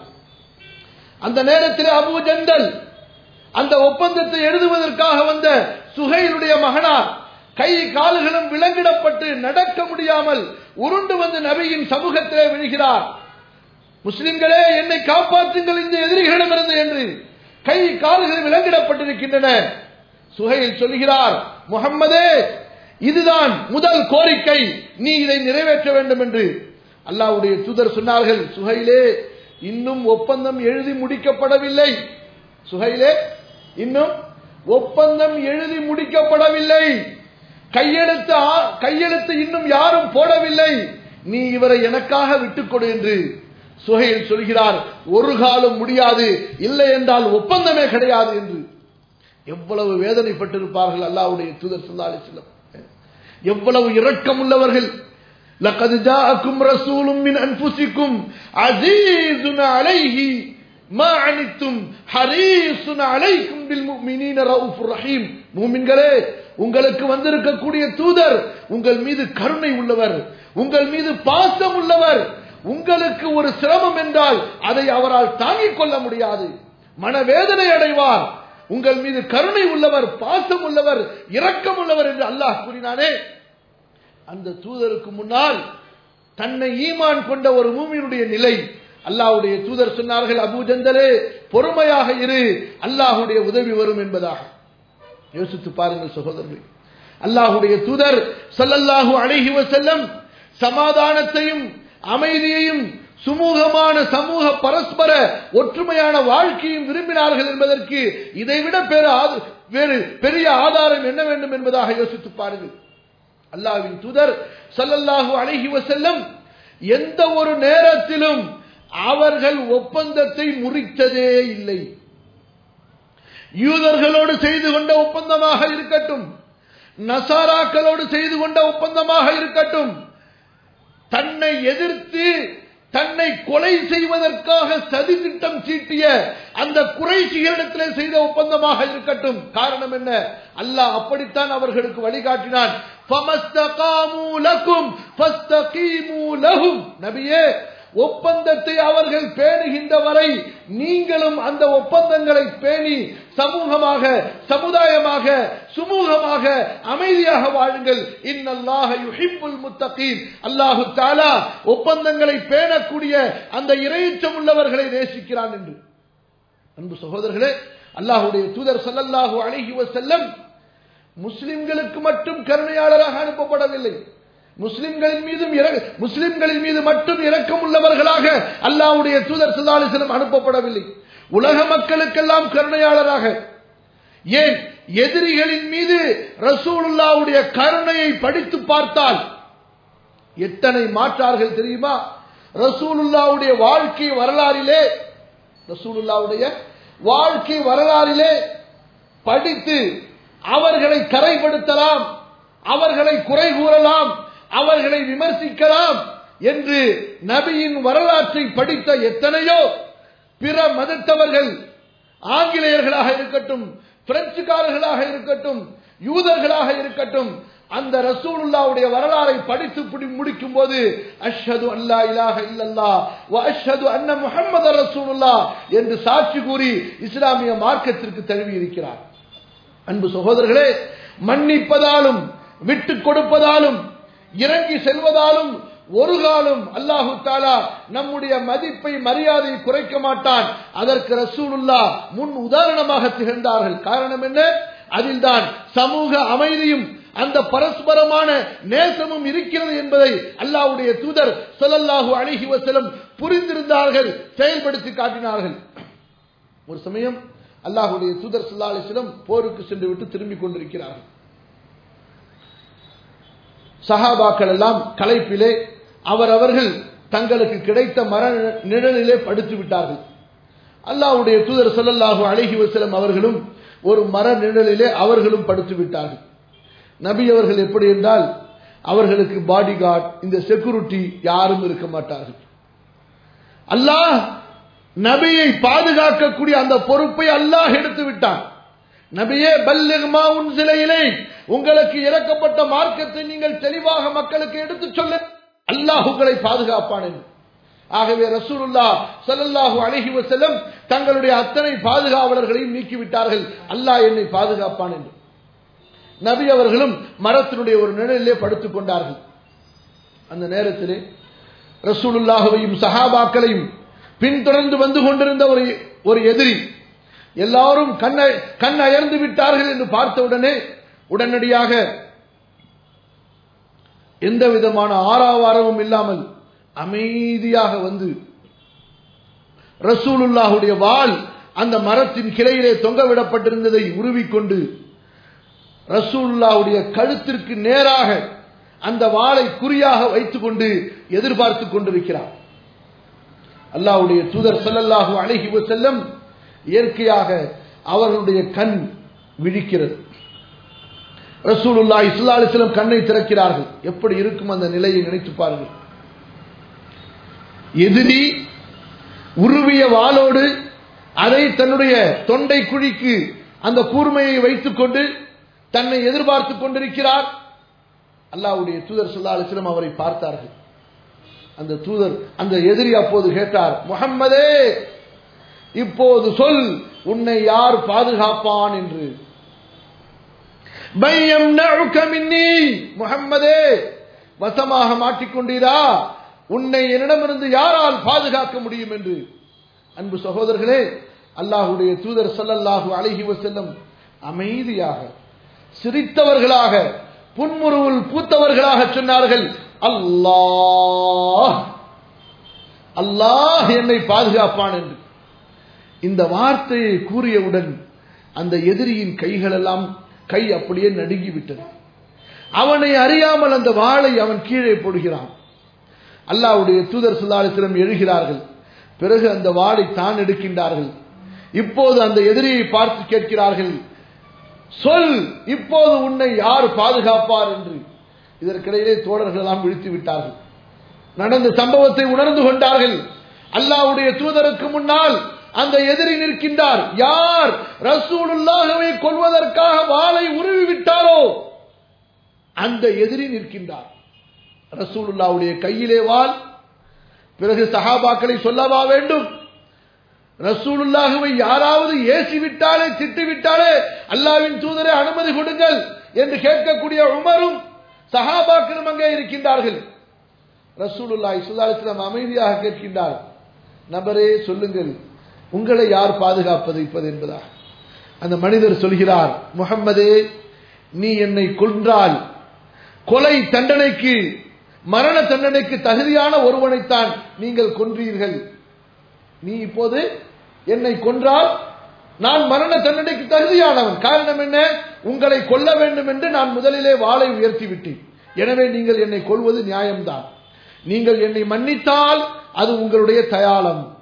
அந்த நேரத்தில் அபு ஜண்டல் அந்த ஒப்பந்தத்தை எழுதுவதற்காக வந்த சுகையினுடைய மகனார் கை கால்களும் விலங்கிடப்பட்டு நடக்க முடியாமல் உருண்டு வந்து நபியின் சமூகத்திலே விழுகிறார் முஸ்லிம்களே என்னை காப்பாற்றுங்கள் இந்த எதிரிகளிடமிருந்து என்று கை கால்கள் விலங்கிடப்பட்டிருக்கின்றன சுகையில் சொல்கிறார் முகம்மதே இதுதான் முதல் கோரிக்கை நீ இதை நிறைவேற்ற வேண்டும் என்று அல்லாவுடைய தூதர் சொன்னார்கள் சுகையிலே இன்னும் ஒப்பந்தம் எழுதி முடிக்கப்படவில்லை சுகையிலே இன்னும் ஒப்பந்தம் எழுதி முடிக்கப்படவில்லை கையெழுத்து கையெழுத்து இன்னும் யாரும் போடவில்லை நீ இவரை எனக்காக விட்டுக் கொடு என்று சுகையில் சொல்கிறார் ஒரு காலம் முடியாது இல்லை என்றால் ஒப்பந்தமே கிடையாது என்று எவ்வளவு வேதனைப்பட்டிருப்பார்கள் அல்லாவுடைய தூதர் சொல்லாலே செல்லம் எவ்வளவு இரக்கம் உள்ளவர்கள் لقد جاءكم رسول من انفسكم عزيز عليه ما عنتم حريص عليكم بالمؤمنين رؤوف رحيم மூமின்களே உங்களுக்கு வந்திருக்கக்கூடிய தூதர் உங்கள் மீது கருணை உள்ளவர் உங்கள் மீது பாசம் உள்ளவர் உங்களுக்கு ஒரு சிரமம் என்றால் அதை அவரால் தாங்கிக் கொள்ள முடியாது மனவேதனை அடைவார் உங்கள் மீது கருணை உள்ளவர் பாசம் உள்ளவர் இரக்கம் உள்ளவர் என்று அல்லாஹ் கூறினானே அந்த தூதருக்கு முன்னால் தன்னை ஈமான் கொண்ட ஒரு மூமியினுடைய நிலை அல்லாஹுடைய தூதர் சொன்னார்கள் அபூஜந்தலே பொறுமையாக இரு அல்லாஹுடைய உதவி வரும் என்பதாக யோசித்து பாருங்கள் சகோதரர்கள் அல்லாஹுடைய தூதர் சல்லல்லாஹு அழகி செல்லம் சமாதானத்தையும் அமைதியையும் சுமூகமான சமூக பரஸ்பர ஒற்றுமையான வாழ்க்கையும் விரும்பினார்கள் என்பதற்கு இதைவிட வேறு பெரிய ஆதாரம் என்ன வேண்டும் என்பதாக யோசித்து பாருங்கள் அல்லாவின் தூதர் சல்லல்லாஹு அழகி செல்லம் எந்த ஒரு நேரத்திலும் அவர்கள் ஒப்பந்தத்தை முறித்ததே இல்லை யூதர்களோடு செய்து கொண்ட ஒப்பந்தமாக இருக்கட்டும் நசாராக்களோடு செய்து கொண்ட ஒப்பந்தமாக இருக்கட்டும் தன்னை எதிர்த்து தன்னை கொலை செய்வதற்காக சதி திட்டம் சீட்டிய அந்த குறைசிகளிடத்தில் செய்த ஒப்பந்தமாக இருக்கட்டும் காரணம் என்ன அல்லாஹ் அப்படித்தான் அவர்களுக்கு வழிகாட்டினான் நபியே ஒப்பந்தத்தை அவர்கள் பேணுகின்ற வரை நீங்களும் அந்த ஒப்பந்தங்களை பேணி சமூகமாக சமுதாயமாக சுமூகமாக அமைதியாக வாழுங்கள் இன்னல்லாக யுஹிப்புல் முத்தகீன் அல்லாஹு தாலா ஒப்பந்தங்களை பேணக்கூடிய அந்த இறைச்சம் உள்ளவர்களை நேசிக்கிறான் என்று அன்பு சகோதரர்களே அல்லாஹுடைய தூதர் சல்லல்லாஹு அழகி செல்லம் முஸ்லிம்களுக்கு மட்டும் கருணையாளராக அனுப்பப்படவில்லை முஸ்லிம்களின் மீதும் முஸ்லிம்களின் மீது மட்டும் இரக்கம் உள்ளவர்களாக அல்லாவுடைய தூதர் சுதாலிசனம் அனுப்பப்படவில்லை உலக மக்களுக்கெல்லாம் கருணையாளராக ஏன் எதிரிகளின் மீது ரசூலுல்லாவுடைய கருணையை படித்து பார்த்தால் எத்தனை மாற்றார்கள் தெரியுமா ரசூலுல்லாவுடைய வாழ்க்கை வரலாறிலே ரசூலுல்லாவுடைய வாழ்க்கை வரலாறிலே படித்து அவர்களை கரைப்படுத்தலாம் அவர்களை குறை கூறலாம் அவர்களை விமர்சிக்கலாம் என்று நபியின் வரலாற்றை படித்த எத்தனையோ பிற மதத்தவர்கள் ஆங்கிலேயர்களாக இருக்கட்டும் பிரெஞ்சுக்காரர்களாக இருக்கட்டும் யூதர்களாக இருக்கட்டும் அந்த ரசூலுல்லாவுடைய வரலாறை படித்து பிடி முடிக்கும் போது அஷ்ஹது அல்லா இலாஹ இல்லல்லா வ அஷ்ஹது அன்ன முஹம்மது ரசூலுல்லா என்று சாட்சி கூறி இஸ்லாமிய மார்க்கத்திற்கு தழுவி இருக்கிறார் அன்பு சகோதரர்களே மன்னிப்பதாலும் விட்டு கொடுப்பதாலும் இறங்கி செல்வதாலும் ஒரு காலம் அல்லாஹு தாலா நம்முடைய மதிப்பை மரியாதை குறைக்க மாட்டான் அதற்கு ரசூலுல்லா முன் உதாரணமாக திகழ்ந்தார்கள் காரணம் என்ன அதில்தான் சமூக அமைதியும் அந்த பரஸ்பரமான நேசமும் இருக்கிறது என்பதை அல்லாஹ்வுடைய தூதர் ஸல்லல்லாஹு அலைஹி வஸல்லம் புரிந்திருந்தார்கள் செயல்படுத்தி காட்டினார்கள் ஒரு சமயம் அல்லாஹ்வுடைய தூதர் ஸல்லல்லாஹு அலைஹி வஸல்லம் போருக்கு சென்று விட்டு திரும்பிக் கொண்டிருக்கிறார்கள் சஹாபாக்கள் எல்லாம் களைப்பிலே அவரவர்கள் தங்களுக்கு கிடைத்த மர நிழலிலே படுத்து விட்டார்கள் அல்லாஹ்வுடைய தூதர் ஸல்லல்லாஹு அலைஹி வஸல்லம் அவர்களும் ஒரு மர நிழலிலே அவர்களும் படுத்து விட்டார்கள் நபி அவர்கள் எப்படி என்றால் அவர்களுக்கு பாடி கார்டு இந்த செக்யூரிட்டி யாரும் இருக்க மாட்டார்கள் அல்லாஹ் நபியை பாதுகாக்கக்கூடிய அந்த பொறுப்பை அல்லாஹ் எடுத்து விட்டான் நபியே பல்லிகமா உன் சிலையிலே உங்களுக்கு இறக்கப்பட்ட மார்க்கத்தை நீங்கள் தெளிவாக மக்களுக்கு எடுத்துச் சொல்ல அல்லாஹ் உங்களை பாதுகாப்பான் என்று ஆகவே ரசூலுல்லா ஸல்லல்லாஹு அலைஹி வஸல்லம் தங்களுடைய அத்தனை பாதுகாவலர்களையும் நீக்கிவிட்டார்கள் அல்லாஹ் என்னை பாதுகாப்பான் என்று நபி அவர்களும் மரத்தினுடைய ஒரு நிழலிலே படுத்துக் கொண்டார்கள் அந்த நேரத்திலே ரசூலுல்லாஹுவையும் சஹாபாக்களையும் பின்தொடர்ந்து வந்து கொண்டிருந்த ஒரு ஒரு எதிரி எல்லாரும் கண்ணை கண் அயர்ந்து விட்டார்கள் என்று பார்த்தவுடனே உடனடியாக எந்த விதமான ஆறாவாரமும் இல்லாமல் அமைதியாக வந்து ரசூலுல்லாஹுடைய வாள் அந்த மரத்தின் கிளையிலே தொங்கவிடப்பட்டிருந்ததை உருவிக்கொண்டு ரசூலுல்லாஹுடைய கழுத்திற்கு நேராக அந்த வாளை குறியாக வைத்துக் கொண்டு எதிர்பார்த்துக் கொண்டிருக்கிறார் அல்லாஹ்வுடைய தூதர் ஸல்லல்லாஹு அலைஹி வஸல்லம் இயற்கையாக அவர்களுடைய கண் விழிக்கிறது ரசூலுல்லாஹி ஸல்லல்லாஹு அலைஹி வஸல்லம் கண்ணை திறக்கிறார்கள் எப்படி இருக்கும் அந்த நிலையை நினைத்து பாருங்கள் எதிரி உருவிய வாளோடு அதை தன்னுடைய தொண்டை குழிக்கு அந்த கூர்மையை வைத்துக் கொண்டு தன்னை எதிர்பார்த்துக் கொண்டிருக்கிறார் அல்லாஹ்வுடைய தூதர் ஸல்லல்லாஹு அலைஹி வஸல்லம் அவரை பார்த்தார்கள் அந்த தூதர் அந்த எதிரி அப்போது கேட்டார் முஹம்மதே இப்போது சொல் உன்னை யார் பாதுகாப்பான் என்று பையம் மின்னி முஹம்மதே வசமாக மாட்டிக்கொண்டீரா உன்னை என்னிடமிருந்து யாரால் பாதுகாக்க முடியும் என்று அன்பு சகோதரர்களே அல்லாஹுடைய தூதர் ஸல்லல்லாஹு அலைஹி வஸல்லம் அமைதியாக சிரித்தவர்களாக புன்முறுவல் பூத்தவர்களாக சொன்னார்கள் அல்லாஹ் அல்லாஹ் என்னை பாதுகாப்பான் என்று இந்த வார்த்தையை கூறியவுடன் அந்த எதிரியின் கைகளெல்லாம் கை அப்படியே நடுங்கிவிட்டது அவனை அறியாமல் அந்த வாளை அவன் கீழே போடுகிறான் அல்லாவுடைய தூதர் சுல்லாலிசிடம் எழுகிறார்கள் பிறகு அந்த வாளை தான் எடுக்கின்றார்கள் இப்போது அந்த எதிரியை பார்த்து கேட்கிறார்கள் சொல் இப்போது உன்னை யார் பாதுகாப்பார் என்று இதற்கிடையிலே தோழர்கள் எல்லாம் விழித்து விட்டார்கள் நடந்த சம்பவத்தை உணர்ந்து கொண்டார்கள் அல்லாவுடைய தூதருக்கு முன்னால் அந்த எதிரி நிற்கின்றார் யார் ரசூலுல்லாஹவை கொள்வதற்காக வாளை உருவி விட்டாரோ அந்த எதிரி நிற்கின்றார் ரசூலுல்லாவுடைய கையிலே வாள் பிறகு சஹாபாக்களை சொல்லவா வேண்டும் ரசூலுல்லாஹுவை யாராவது ஏசி விட்டாலே திட்டு விட்டாலே அல்லாவின் தூதரை அனுமதி கொடுங்கள் என்று கேட்கக்கூடிய உமரும் சஹாபாக்களும் அங்கே இருக்கின்றார்கள் ரசூலுல்லா இஸ்லாஸ்லாம் அமைதியாக கேட்கின்றார் நபரே சொல்லுங்கள் உங்களை யார் பாதுகாப்பது இப்பது என்பதா அந்த மனிதர் சொல்கிறார் முகம்மதே நீ என்னை கொன்றால் கொலை தண்டனைக்கு மரண தண்டனைக்கு தகுதியான ஒருவனைத்தான் நீங்கள் கொன்றீர்கள் நீ இப்போது என்னை கொன்றால் நான் மரண தண்டனைக்கு தகுதியானவன் காரணம் என்ன உங்களை கொல்ல வேண்டும் என்று நான் முதலிலே வாளை உயர்த்தி விட்டேன் எனவே நீங்கள் என்னை கொள்வது நியாயம்தான் நீங்கள் என்னை மன்னித்தால் அது உங்களுடைய தயாளம்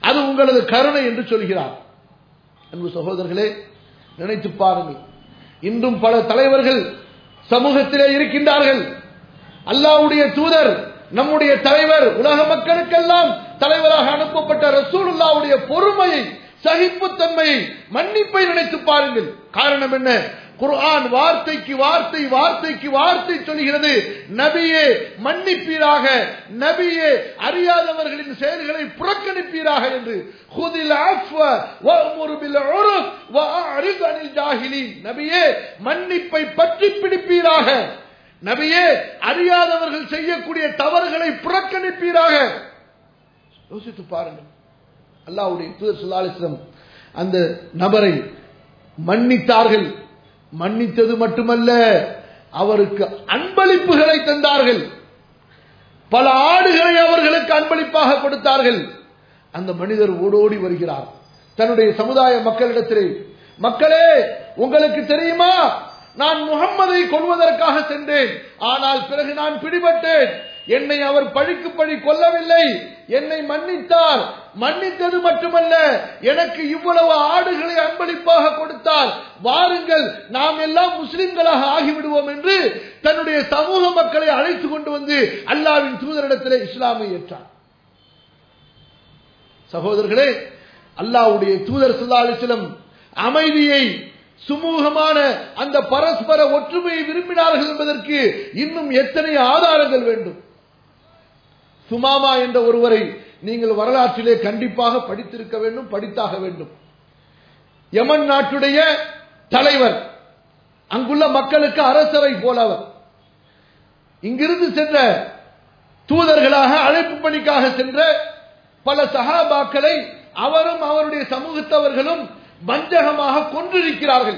அது உங்களது கருணை என்று சொல்கிறார் அன்பு சகோதரர்களே நினைத்து பாருங்கள் இன்றும் பல தலைவர்கள் சமூகத்திலே இருக்கின்றார்கள் அல்லாவுடைய தூதர் நம்முடைய தலைவர் உலக மக்களுக்கெல்லாம் தலைவராக அனுப்பப்பட்ட ரசூலுல்லாவுடைய பொறுமையை சகிப்புத்தன்மையை மன்னிப்பை நினைத்து பாருங்கள் காரணம் என்ன குர்ஆன் வார்த்தைக்கு வார்த்தை வார்த்தைக்கு வார்த்தை சொல்கிறது நபியே மன்னிப்பீராக நபியே அறியாதவர்களின் செயல்களை புறக்கணிப்பீராக என்று ஹுதில் அஃப்வ வஅமுரு பில் உருஃப் வஅரித் அனில் ஜாஹிலீன் நபியே மன்னிப்பை பற்றி பிடிப்பீராக நபியே அறியாதவர்கள் செய்யக்கூடிய தவறுகளை புறக்கணிப்பீராக யோசித்து பாருங்கள் அல்லாவுடைய தூதர் சுல்லாலிஸ்லம் அந்த நபரை மன்னித்தார்கள் மன்னித்தது மட்டுமல்ல அவருக்கு அன்பளிப்புகளை தந்தார்கள் பல ஆடுகளை அவர்களுக்கு அன்பளிப்பாக கொடுத்தார்கள் அந்த மனிதர் ஓடோடி வருகிறார் தன்னுடைய சமுதாய மக்களிடத்திலே மக்களே உங்களுக்கு தெரியுமா நான் முகம்மதை கொள்வதற்காக சென்றேன் ஆனால் பிறகு நான் பிடிபட்டேன் என்னை அவர் பழிக்கு பழி கொல்லவில்லை என்னை மன்னித்தார் மன்னித்தது மட்டுமல்ல எனக்கு இவ்வளவு ஆடுகளை அன்பளிப்பாக கொடுத்தார் வாருங்கள் நாம் எல்லாம் முஸ்லிம்களாக ஆகிவிடுவோம் என்று தன்னுடைய சமூக மக்களை அழைத்து கொண்டு வந்து அல்லாவின் தூதரிடத்திலே இஸ்லாமை ஏற்றார் சகோதரர்களே அல்லாவுடைய தூதர் சுல்லாலிசிலம் அமைதியை சுமூகமான அந்த பரஸ்பர ஒற்றுமையை விரும்பினார்கள் என்பதற்கு இன்னும் எத்தனை ஆதாரங்கள் வேண்டும் சுமாமா என்ற ஒருவரை நீங்கள் வரலாற்றிலே கண்டிப்பாக படித்திருக்க வேண்டும் படித்தாக வேண்டும் யமன் நாட்டுடைய தலைவர் அங்குள்ள மக்களுக்கு அரசவை போலவர் இங்கிருந்து சென்ற தூதர்களாக அழைப்பு பணிக்காக சென்ற பல சகாபாக்களை அவரும் அவருடைய சமூகத்தவர்களும் வஞ்சகமாக கொன்றிருக்கிறார்கள்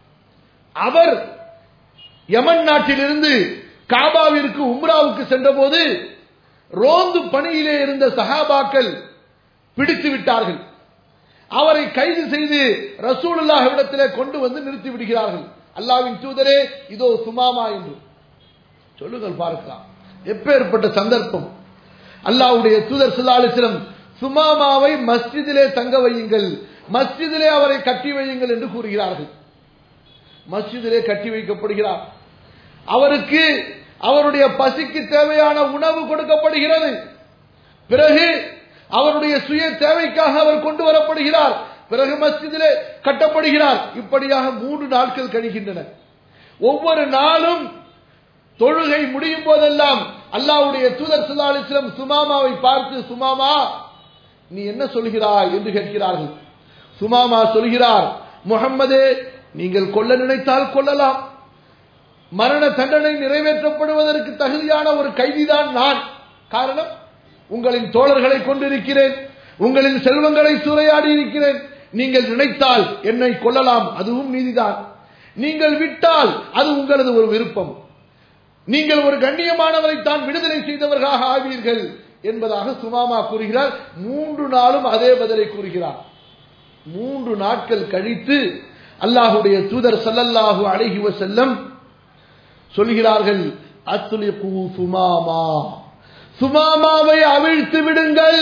அவர் யமன் நாட்டிலிருந்து காபாவிற்கு உம்ராவுக்கு சென்றபோது ரோந்து பணியிலே இருந்த சஹாபாக்கள் பிடித்து விட்டார்கள் அவரை கைது செய்து ரசூலுல்லாஹிடத்திலே கொண்டு வந்து நிறுத்தி விடுகிறார்கள் அல்லாவின் தூதரே இதோ சுமாமா என்று சொல்லுங்கள் பார்க்கலாம் எப்பேற்பட்ட சந்தர்ப்பம் அல்லாவுடைய தூதர் சுல்லாலிசிலம் சுமாமாவை மஸ்ஜிதிலே தங்க வையுங்கள் மஸ்ஜிதிலே அவரை கட்டி வையுங்கள் என்று கூறுகிறார்கள் மஸ்ஜிதிலே கட்டி வைக்கப்படுகிறார் அவருக்கு அவருடைய பசிக்கு தேவையான உணவு கொடுக்கப்படுகிறது பிறகு அவருடைய சுய தேவைக்காக அவர் கொண்டு வரப்படுகிறார் பிறகு மஸ்ஜிதிலே கட்டப்படுகிறார் இப்படியாக மூன்று நாட்கள் கழிகின்றன ஒவ்வொரு நாளும் தொழுகை முடியும் போதெல்லாம் அல்லாவுடைய தூதர் சுல்லாலிஸ்லம் சுமாமாவை பார்த்து சுமாமா நீ என்ன சொல்கிறாய் என்று கேட்கிறார்கள் சுமாமா சொல்கிறார் முகம்மதே நீங்கள் கொல்ல நினைத்தால் கொல்லலாம் மரண தண்டனை நிறைவேற்றப்படுவதற்கு தகுதியான ஒரு கைதிதான் நான் காரணம் உங்களின் தோழர்களை கொண்டிருக்கிறேன் உங்களின் செல்வங்களை சூறையாடி இருக்கிறேன் நீங்கள் நினைத்தால் என்னை கொல்லலாம் அதுவும் நீதிதான் நீங்கள் விட்டால் அது உங்களது ஒரு விருப்பம் நீங்கள் ஒரு கண்ணியமானவரை தான் விடுதலை செய்தவர்களாக ஆவீர்கள் என்பதாக சுமாமா கூறுகிறார் மூன்று நாளும் அதே பதிலை கூறுகிறார் மூன்று நாட்கள் கழித்து அல்லாஹுடைய தூதர் சல்லல்லாஹு அழகி செல்லம் சொல்கிறார்கள் அத்துலிகு சுமாமா சுமாமாவை அவிழ்த்து விடுங்கள்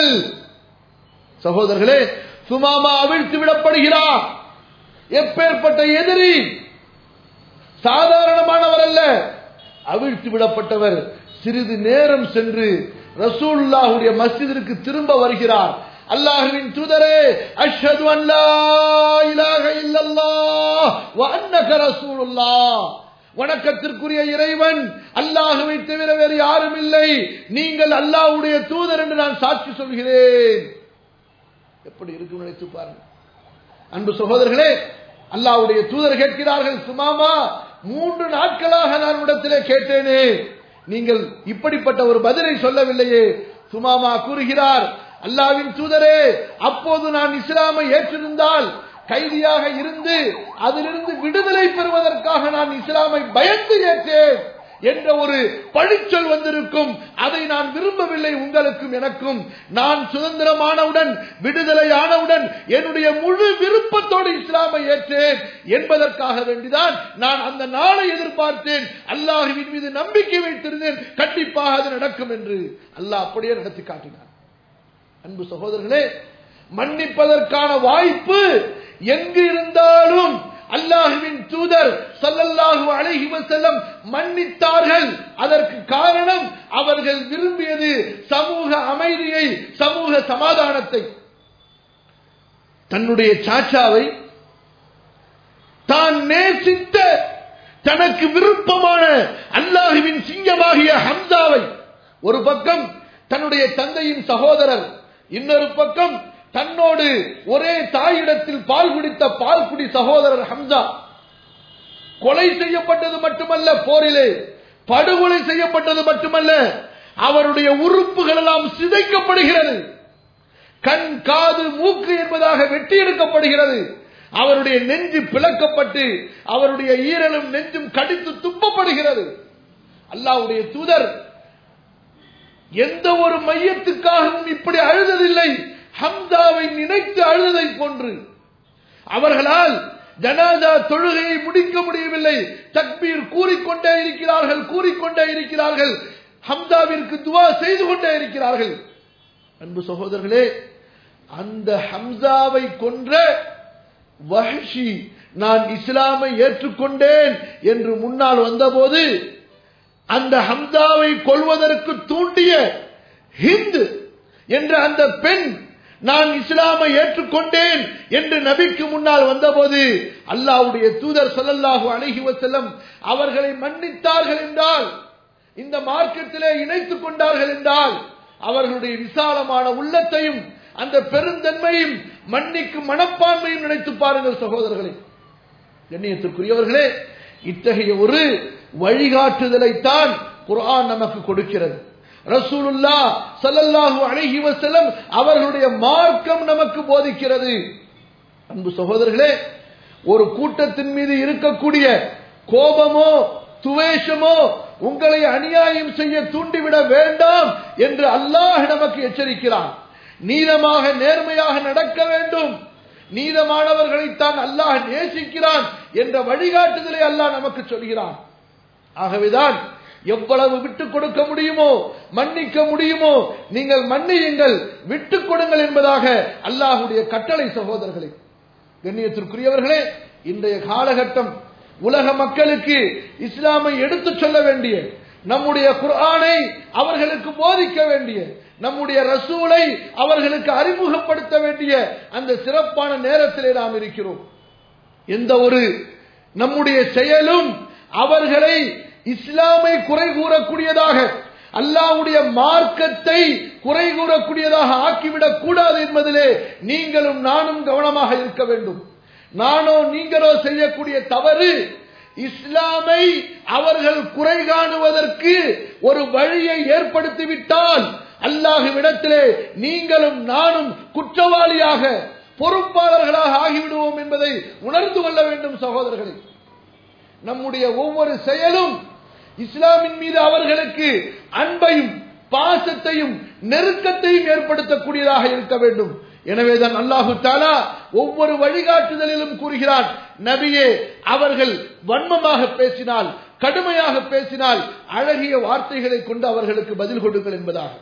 சகோதரர்களே சுமாமா அவிழ்த்து விடப்படுகிறார் எப்பேற்பட்ட எதிரி சாதாரணமானவர் அல்ல அவிழ்த்து விடப்பட்டவர் சிறிது நேரம் சென்று ரசூல்லாவுடைய மஸ்ஜிதிற்கு திரும்ப வருகிறார் அல்லாஹுவின் தூதரே அஷ்ஹது அல்லா இலாஹ இல்லல்லாஹ் வ அன்னக ரசூலுல்லாஹ் வணக்கத்திற்குரிய இறைவன் அல்லாஹுவை தவிர வேறு யாரும் இல்லை நீங்கள் அல்லாஹ்வுடைய தூதர் என்று நான் சாட்சி சொல்கிறேன் எப்படி இருக்கும் நினைத்து பாருங்கள் அன்பு சகோதரர்களே அல்லாஹ்வுடைய தூதர் கேட்கிறார்கள் சுமாமா மூன்று நாட்களாக நான் இடத்திலே கேட்டேனே நீங்கள் இப்படிப்பட்ட ஒரு பதிலை சொல்லவில்லையே சுமாமா கூறுகிறார் அல்லாவின் தூதரே அப்போது நான் இஸ்லாமை ஏற்றிருந்தால் கைதியாக இருந்து அதிலிருந்து விடுதலை பெறுவதற்காக நான் இஸ்லாமை பயந்து ஏற்றேன் என்ற ஒரு பழிச்சொல் வந்திருக்கும் அதை நான் விரும்பவில்லை உங்களுக்கும் எனக்கும் நான் சுதந்திரமானவுடன் விடுதலை ஆனவுடன் என்னுடைய முழு விருப்பத்தோடு இஸ்லாமை ஏற்றேன் என்பதற்காக வேண்டிதான் நான் அந்த நாளை எதிர்பார்த்தேன் அல்லாஹுவின் மீது நம்பிக்கை வைத்திருந்தேன் கண்டிப்பாக அது நடக்கும் என்று அல்லாஹ் அப்படியே நடத்தி காட்டினார் அன்பு சகோதரர்களே மன்னிப்பதற்கான வாய்ப்பு எங்கு இருந்தாலும் அல்லாஹுவின் தூதர் சல்லல்லாஹு அலைஹி வஸல்லம் மன்னித்தார்கள் அதற்கு காரணம் அவர்கள் விரும்பியது சமூக அமைதியை சமூக சமாதானத்தை தன்னுடைய சாச்சாவை தான் நேசித்த தனக்கு விருப்பமான அல்லாஹுவின் சிங்கமாகிய ஹம்சாவை ஒரு பக்கம் தன்னுடைய தந்தையின் சகோதரர் இன்னொரு பக்கம் தன்னோடு ஒரே தாயிடத்தில் பால் குடித்த பால்குடி சகோதரர் ஹம்சா கொலை செய்யப்பட்டது மட்டுமல்ல போரிலே படுகொலை செய்யப்பட்டது மட்டுமல்ல அவருடைய உறுப்புகள் எல்லாம் சிதைக்கப்படுகிறது கண் காது மூக்கு என்பதாக வெட்டி எடுக்கப்படுகிறது அவருடைய நெஞ்சு பிளக்கப்பட்டு அவருடைய ஈரலும் நெஞ்சும் கடித்து துப்பப்படுகிறது அல்லாவுடைய தூதர் எந்த ஒரு மையத்துக்காகவும் இப்படி அழுததில்லை ஹம்தாவை நினைத்து அழுததை போன்று அவர்களால் ஜனாதா தொழுகையை முடிக்க முடியவில்லை தக்பீர் கூறிக்கொண்டே இருக்கிறார்கள் கூறிக்கொண்டே இருக்கிறார்கள் ஹம்தாவிற்கு துவா செய்து கொண்டே இருக்கிறார்கள் அன்பு சகோதரர்களே அந்த ஹம்சாவை கொன்ற வஹஷி நான் இஸ்லாமை ஏற்றுக்கொண்டேன் என்று முன்னால் வந்தபோது அந்த ஹம்சாவை கொள்வதற்கு தூண்டிய ஹிந்து என்ற அந்த பெண் நான் இஸ்லாமை ஏற்றுக்கொண்டேன் என்று நபிக்கு முன்னால் வந்தபோது அல்லாவுடைய தூதர் சொல்லல்லாஹு அழகி வசல்லம் அவர்களை மன்னித்தார்கள் என்றால் இந்த மார்க்கத்திலே இணைத்துக் கொண்டார்கள் என்றால் அவர்களுடைய விசாலமான உள்ளத்தையும் அந்த பெருந்தன்மையும் மன்னிக்கும் மனப்பான்மையும் நினைத்து பாருங்கள் சகோதரர்களே கண்ணியத்திற்குரியவர்களே இத்தகைய ஒரு வழிகாட்டுதலைத்தான் குர்ஆன் நமக்கு கொடுக்கிறது ரசூலுல்லா சல்லல்லாஹு அலைஹி வஸல்லம் அவர்களுடைய மார்க்கம் நமக்கு போதிக்கிறது அன்பு சகோதரர்களே ஒரு கூட்டத்தின் மீது இருக்கக்கூடிய கோபமோ துவேஷமோ உங்களை அநியாயம் செய்ய தூண்டிவிட வேண்டாம் என்று அல்லாஹ் நமக்கு எச்சரிக்கிறான் நீதமாக நேர்மையாக நடக்க வேண்டும் நீதமானவர்களைத்தான் அல்லாஹ் நேசிக்கிறான் என்ற வழிகாட்டுதலை அல்லாஹ் நமக்கு சொல்கிறான் ஆகவேதான் எவ்வளவு விட்டுக் கொடுக்க முடியுமோ மன்னிக்க முடியுமோ நீங்கள் மன்னியுங்கள் விட்டுக் கொடுங்கள் என்பதாக அல்லாஹுடைய கட்டளை சகோதரர்களே கண்ணியத்திற்குரியவர்களே இன்றைய காலகட்டம் உலக மக்களுக்கு இஸ்லாமை எடுத்துச் சொல்ல வேண்டிய நம்முடைய குர்ஆனை அவர்களுக்கு போதிக்க வேண்டிய நம்முடைய ரசூலை அவர்களுக்கு அறிமுகப்படுத்த வேண்டிய அந்த சிறப்பான நேரத்திலே நாம் இருக்கிறோம் எந்த ஒரு நம்முடைய செயலும் அவர்களை இஸ்லாமை குறை கூறக்கூடியதாக அல்லாவுடைய மார்க்கத்தை குறை கூறக்கூடியதாக ஆக்கிவிடக் கூடாது என்பதிலே நீங்களும் நானும் கவனமாக இருக்க வேண்டும் நானோ நீங்களோ செய்யக்கூடிய தவறு இஸ்லாமை அவர்கள் குறை காணுவதற்கு ஒரு வழியை ஏற்படுத்திவிட்டால் அல்லாஹுவிடத்திலே நீங்களும் நானும் குற்றவாளியாக பொறுப்பாளர்களாக ஆகிவிடுவோம் என்பதை உணர்ந்து கொள்ள வேண்டும் சகோதரர்களே நம்முடைய ஒவ்வொரு செயலும் இஸ்லாமின் மீது அவர்களுக்கு அன்பையும் பாசத்தையும் நெருக்கத்தையும் ஏற்படுத்தக்கூடியதாக இருக்க வேண்டும் எனவேதான் அல்லாஹு தாலா ஒவ்வொரு வழிகாட்டுதலிலும் கூறுகிறான் நபியே அவர்கள் வன்மமாக பேசினால் கடுமையாக பேசினால் அழகிய வார்த்தைகளை கொண்டு அவர்களுக்கு பதில் கொடுங்கள் என்பதாக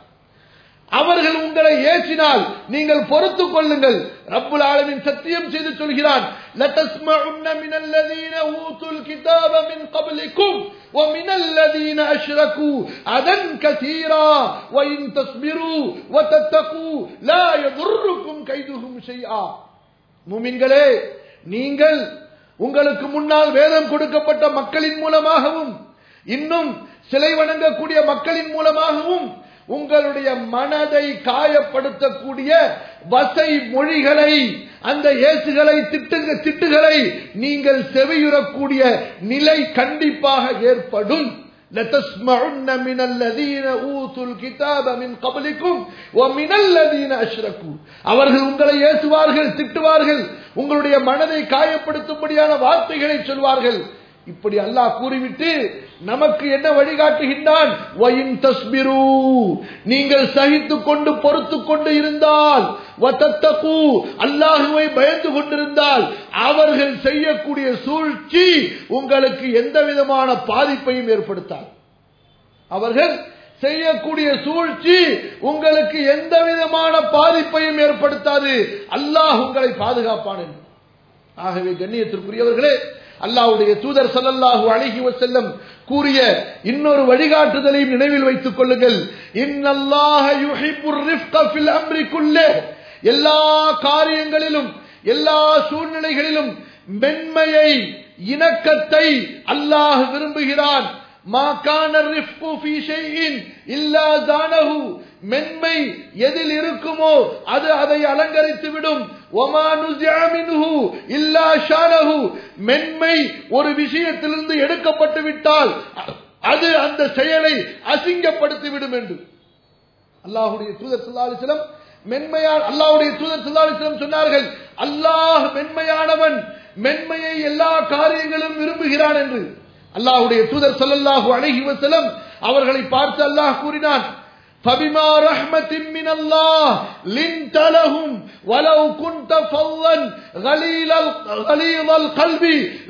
அவர்கள் உங்களை ஏற்றினால் நீங்கள் பொறுத்துக் கொள்ளுங்கள் ரப்புல் ஆலமின் சத்தியம் செய்து சொல்கிறான் لَتَسْمَعُنَّ مِنَ الَّذِينَ أُوتُوا الْكِتَابَ مِنْ قَبْلِكُمْ وَمِنَ الَّذِينَ أَشْرَكُوا أَذًى كَثِيرًا وَإِن تَصْبِرُوا وَتَتَّقُوا لَا يَضُرُّكُمْ كَيْدُهُمْ شَيْئًا முமின்களே நீங்கள் உங்களுக்கு முன்னால் வேதம் கொடுக்கப்பட்ட மக்களின் மூலமாகவும் இன்னும் சிலை வணங்கக்கூடிய மக்களின் மூலமாகவும் உங்களுடைய மனதை காயப்படுத்தக்கூடிய வசை மொழிகளை அந்த ஏசுகளை திட்டுங்க திட்டுகளை நீங்கள் செவியுறக்கூடிய நிலை கண்டிப்பாக ஏற்படும் لتسمعن من الذين اوتوا الكتاب من قبلكم ومن الذين اشركوا அவர்கள் உங்களை ஏசுவார்கள் திட்டுவார்கள் உங்களுடைய மனதை காயப்படுத்தும்படியான வார்த்தைகளை சொல்வார்கள் இப்படி அல்லாஹ் கூறிவிட்டு நமக்கு என்ன வழிகாட்டுகின்றான் நீங்கள் சகித்துக் கொண்டு பொறுத்துக் கொண்டு இருந்தால் அல்லாஹுவை பயந்து கொண்டிருந்தால் அவர்கள் செய்யக்கூடிய சூழ்ச்சி உங்களுக்கு எந்த விதமான பாதிப்பையும் ஏற்படுத்தார் அவர்கள் செய்யக்கூடிய சூழ்ச்சி உங்களுக்கு எந்த விதமான பாதிப்பையும் ஏற்படுத்தாது அல்லாஹ் உங்களை பாதுகாப்பான் என்று ஆகவே கண்ணியத்திற்குரியவர்களே அல்லாஹ்வுடைய தூதர் ஸல்லல்லாஹு அலைஹி வஸல்லம் கூறிய இன்னொரு வழிகாட்டுதலையும் நினைவில் வைத்துக் கொள்ளுங்கள் இன்னல்லாஹ யுஹிப்புர் ரிஃப்க ஃபில் அம்ரி குல்லே எல்லா காரியங்களிலும் எல்லா சூழ்நிலைகளிலும் மென்மையை இணக்கத்தை அல்லாஹ் விரும்புகிறான் மா கான ரிஃப்கு ஃபீ ஷைஇன் இல்லா ஜானஹு மென்மை எதில் இருக்குமோ அது அதை அலங்கரித்து விடும் ஒமா நுஸிஅ மின்ஹு இல்லா ஷானஹு மென்மை ஒரு விஷயத்திலிருந்து எடுக்கப்பட்டு விட்டால் அது அந்த செயலை அசிங்கப்படுத்தி விடும் என்று அல்லாஹ்வுடைய தூதர் ஸல்லல்லாஹு அலைஹி வஸல்லம் மென்மையான அல்லாஹ்வுடைய தூதர் ஸல்லல்லாஹு அலைஹி வஸல்லம் சொன்னார்கள் அல்லாஹ் மென்மையானவன் மென்மையை எல்லா காரியங்களும் விரும்புகிறான் என்று அல்லாஹ்வுடைய தூதர் ஸல்லல்லாஹு அலைஹி வஸல்லம் அவர்களை பார்த்து அல்லாஹ் கூறினான் فبما رحمة من الله لنت لهم ولو كنت فظا غليل غليظ القلب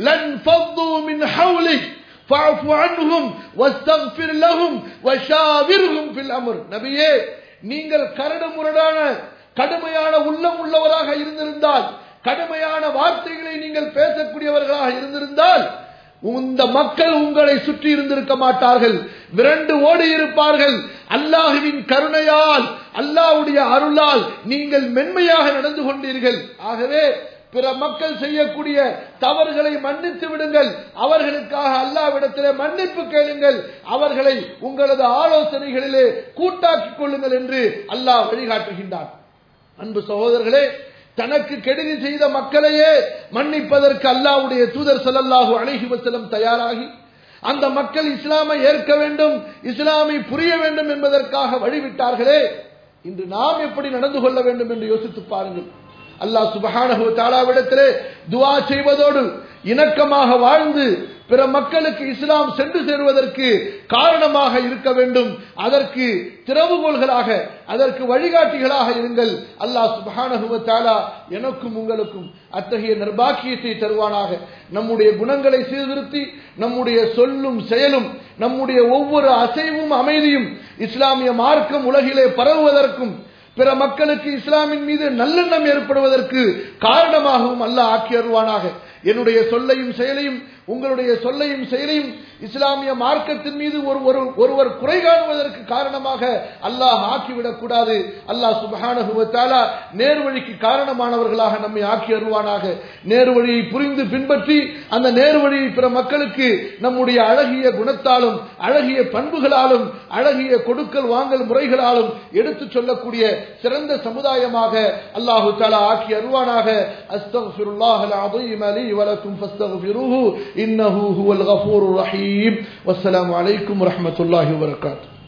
لانفضوا من حولك فاعف عنهم واستغفر لهم وشاورهم في الامر நபியே நீங்கள் கரடு முரடான கடுமையான உள்ளம் உள்ளவராக இருந்திருந்தால் கடுமையான வார்த்தைகளை நீங்கள் பேசக்கூடியவர்களாக இருந்திருந்தால் இந்த மக்கள் உங்களை சுற்றி இருந்திருக்க மாட்டார்கள் விரண்டு ஓடி இருப்பார்கள் அல்லாஹுவின் கருணையால் அல்லாஹ்வுடைய அருளால் நீங்கள் மென்மையாக நடந்து கொண்டீர்கள் ஆகவே பிற மக்கள் செய்யக்கூடிய தவறுகளை மன்னித்து விடுங்கள் அவர்களுக்காக அல்லாவிடத்திலே மன்னிப்பு கேளுங்கள் அவர்களை உங்களது ஆலோசனைகளிலே கூட்டாக்கிக் கொள்ளுங்கள் என்று அல்லாஹ் வழிகாட்டுகின்றான் அன்பு சகோதரர்களே தனக்கு கெடுதி செய்த மக்களையே மன்னிப்பதற்கு அல்லாஹ்வுடைய தூதர் ஸல்லல்லாஹு அலைஹி வஸல்லம் தயாராகி அந்த மக்கள் இஸ்லாமை ஏற்க வேண்டும் இஸ்லாமை புரிய வேண்டும் என்பதற்காக வழிவிட்டார்களே இன்று நாம் எப்படி நடந்து கொள்ள வேண்டும் என்று யோசித்து பாருங்கள் அல்லாஹ் சுபஹானஹு தாலாவிடத்திலே துஆ செய்வதோடு இணக்கமாக வாழ்ந்து பிற மக்களுக்கு இஸ்லாம் சென்று சேருவதற்கு காரணமாக இருக்க வேண்டும் அதற்கு திறவுகோள்களாக அதற்கு வழிகாட்டிகளாக இருங்கள் அல்லாஹ் சுபஹானஹு தாலா எனக்கும் உங்களுக்கும் அத்தகைய நிர்பாக்கியத்தை தருவானாக நம்முடைய குணங்களை சீர்திருத்தி நம்முடைய சொல்லும் செயலும் நம்முடைய ஒவ்வொரு அசைவும் அமைதியும் இஸ்லாமிய மார்க்கம் உலகிலே பரவுவதற்கும் பிற மக்களுக்கு இஸ்லாமின் மீது நல்லெண்ணம் ஏற்படுவதற்கு காரணமாகவும் அல்லாஹ் ஆக்கி அருவானாக என்னுடைய சொல்லையும் செயலையும் உங்களுடைய சொல்லையும் செயலையும் இஸ்லாமிய மார்க்கத்தின் மீது ஒரு ஒரு ஒருவர் குறை காணுவதற்கு காரணமாக அல்லாஹ் ஆக்கிவிடக் கூடாது அல்லாஹ் சுபஹானஹுவத்தாலா நேர்வழிக்கு காரணமானவர்களாக நம்மை ஆக்கி அருவானாக நேர்வழியை புரிந்து பின்பற்றி அந்த நேர்வழியை பிற மக்களுக்கு நம்முடைய அழகிய குணத்தாலும் அழகிய பண்புகளாலும் அழகிய கொடுக்கல் வாங்கல் முறைகளாலும் எடுத்துச் சொல்லக்கூடிய சிறந்த சமுதாயமாக அல்லாஹு தாலா ஆக்கி அருவானாக அஸ்தக்ஃபிருல்லாஹ் அல்-அஸீம் லி வலக்கும் ஃபஸ்தக்ஃபிருஹு இன்னஹு ஹுவல் கஃபூருர் ரஹீம் வஸ்ஸலாமு அலைக்கும் வரஹ்மத்துல்லாஹி வபரகாத்துஹு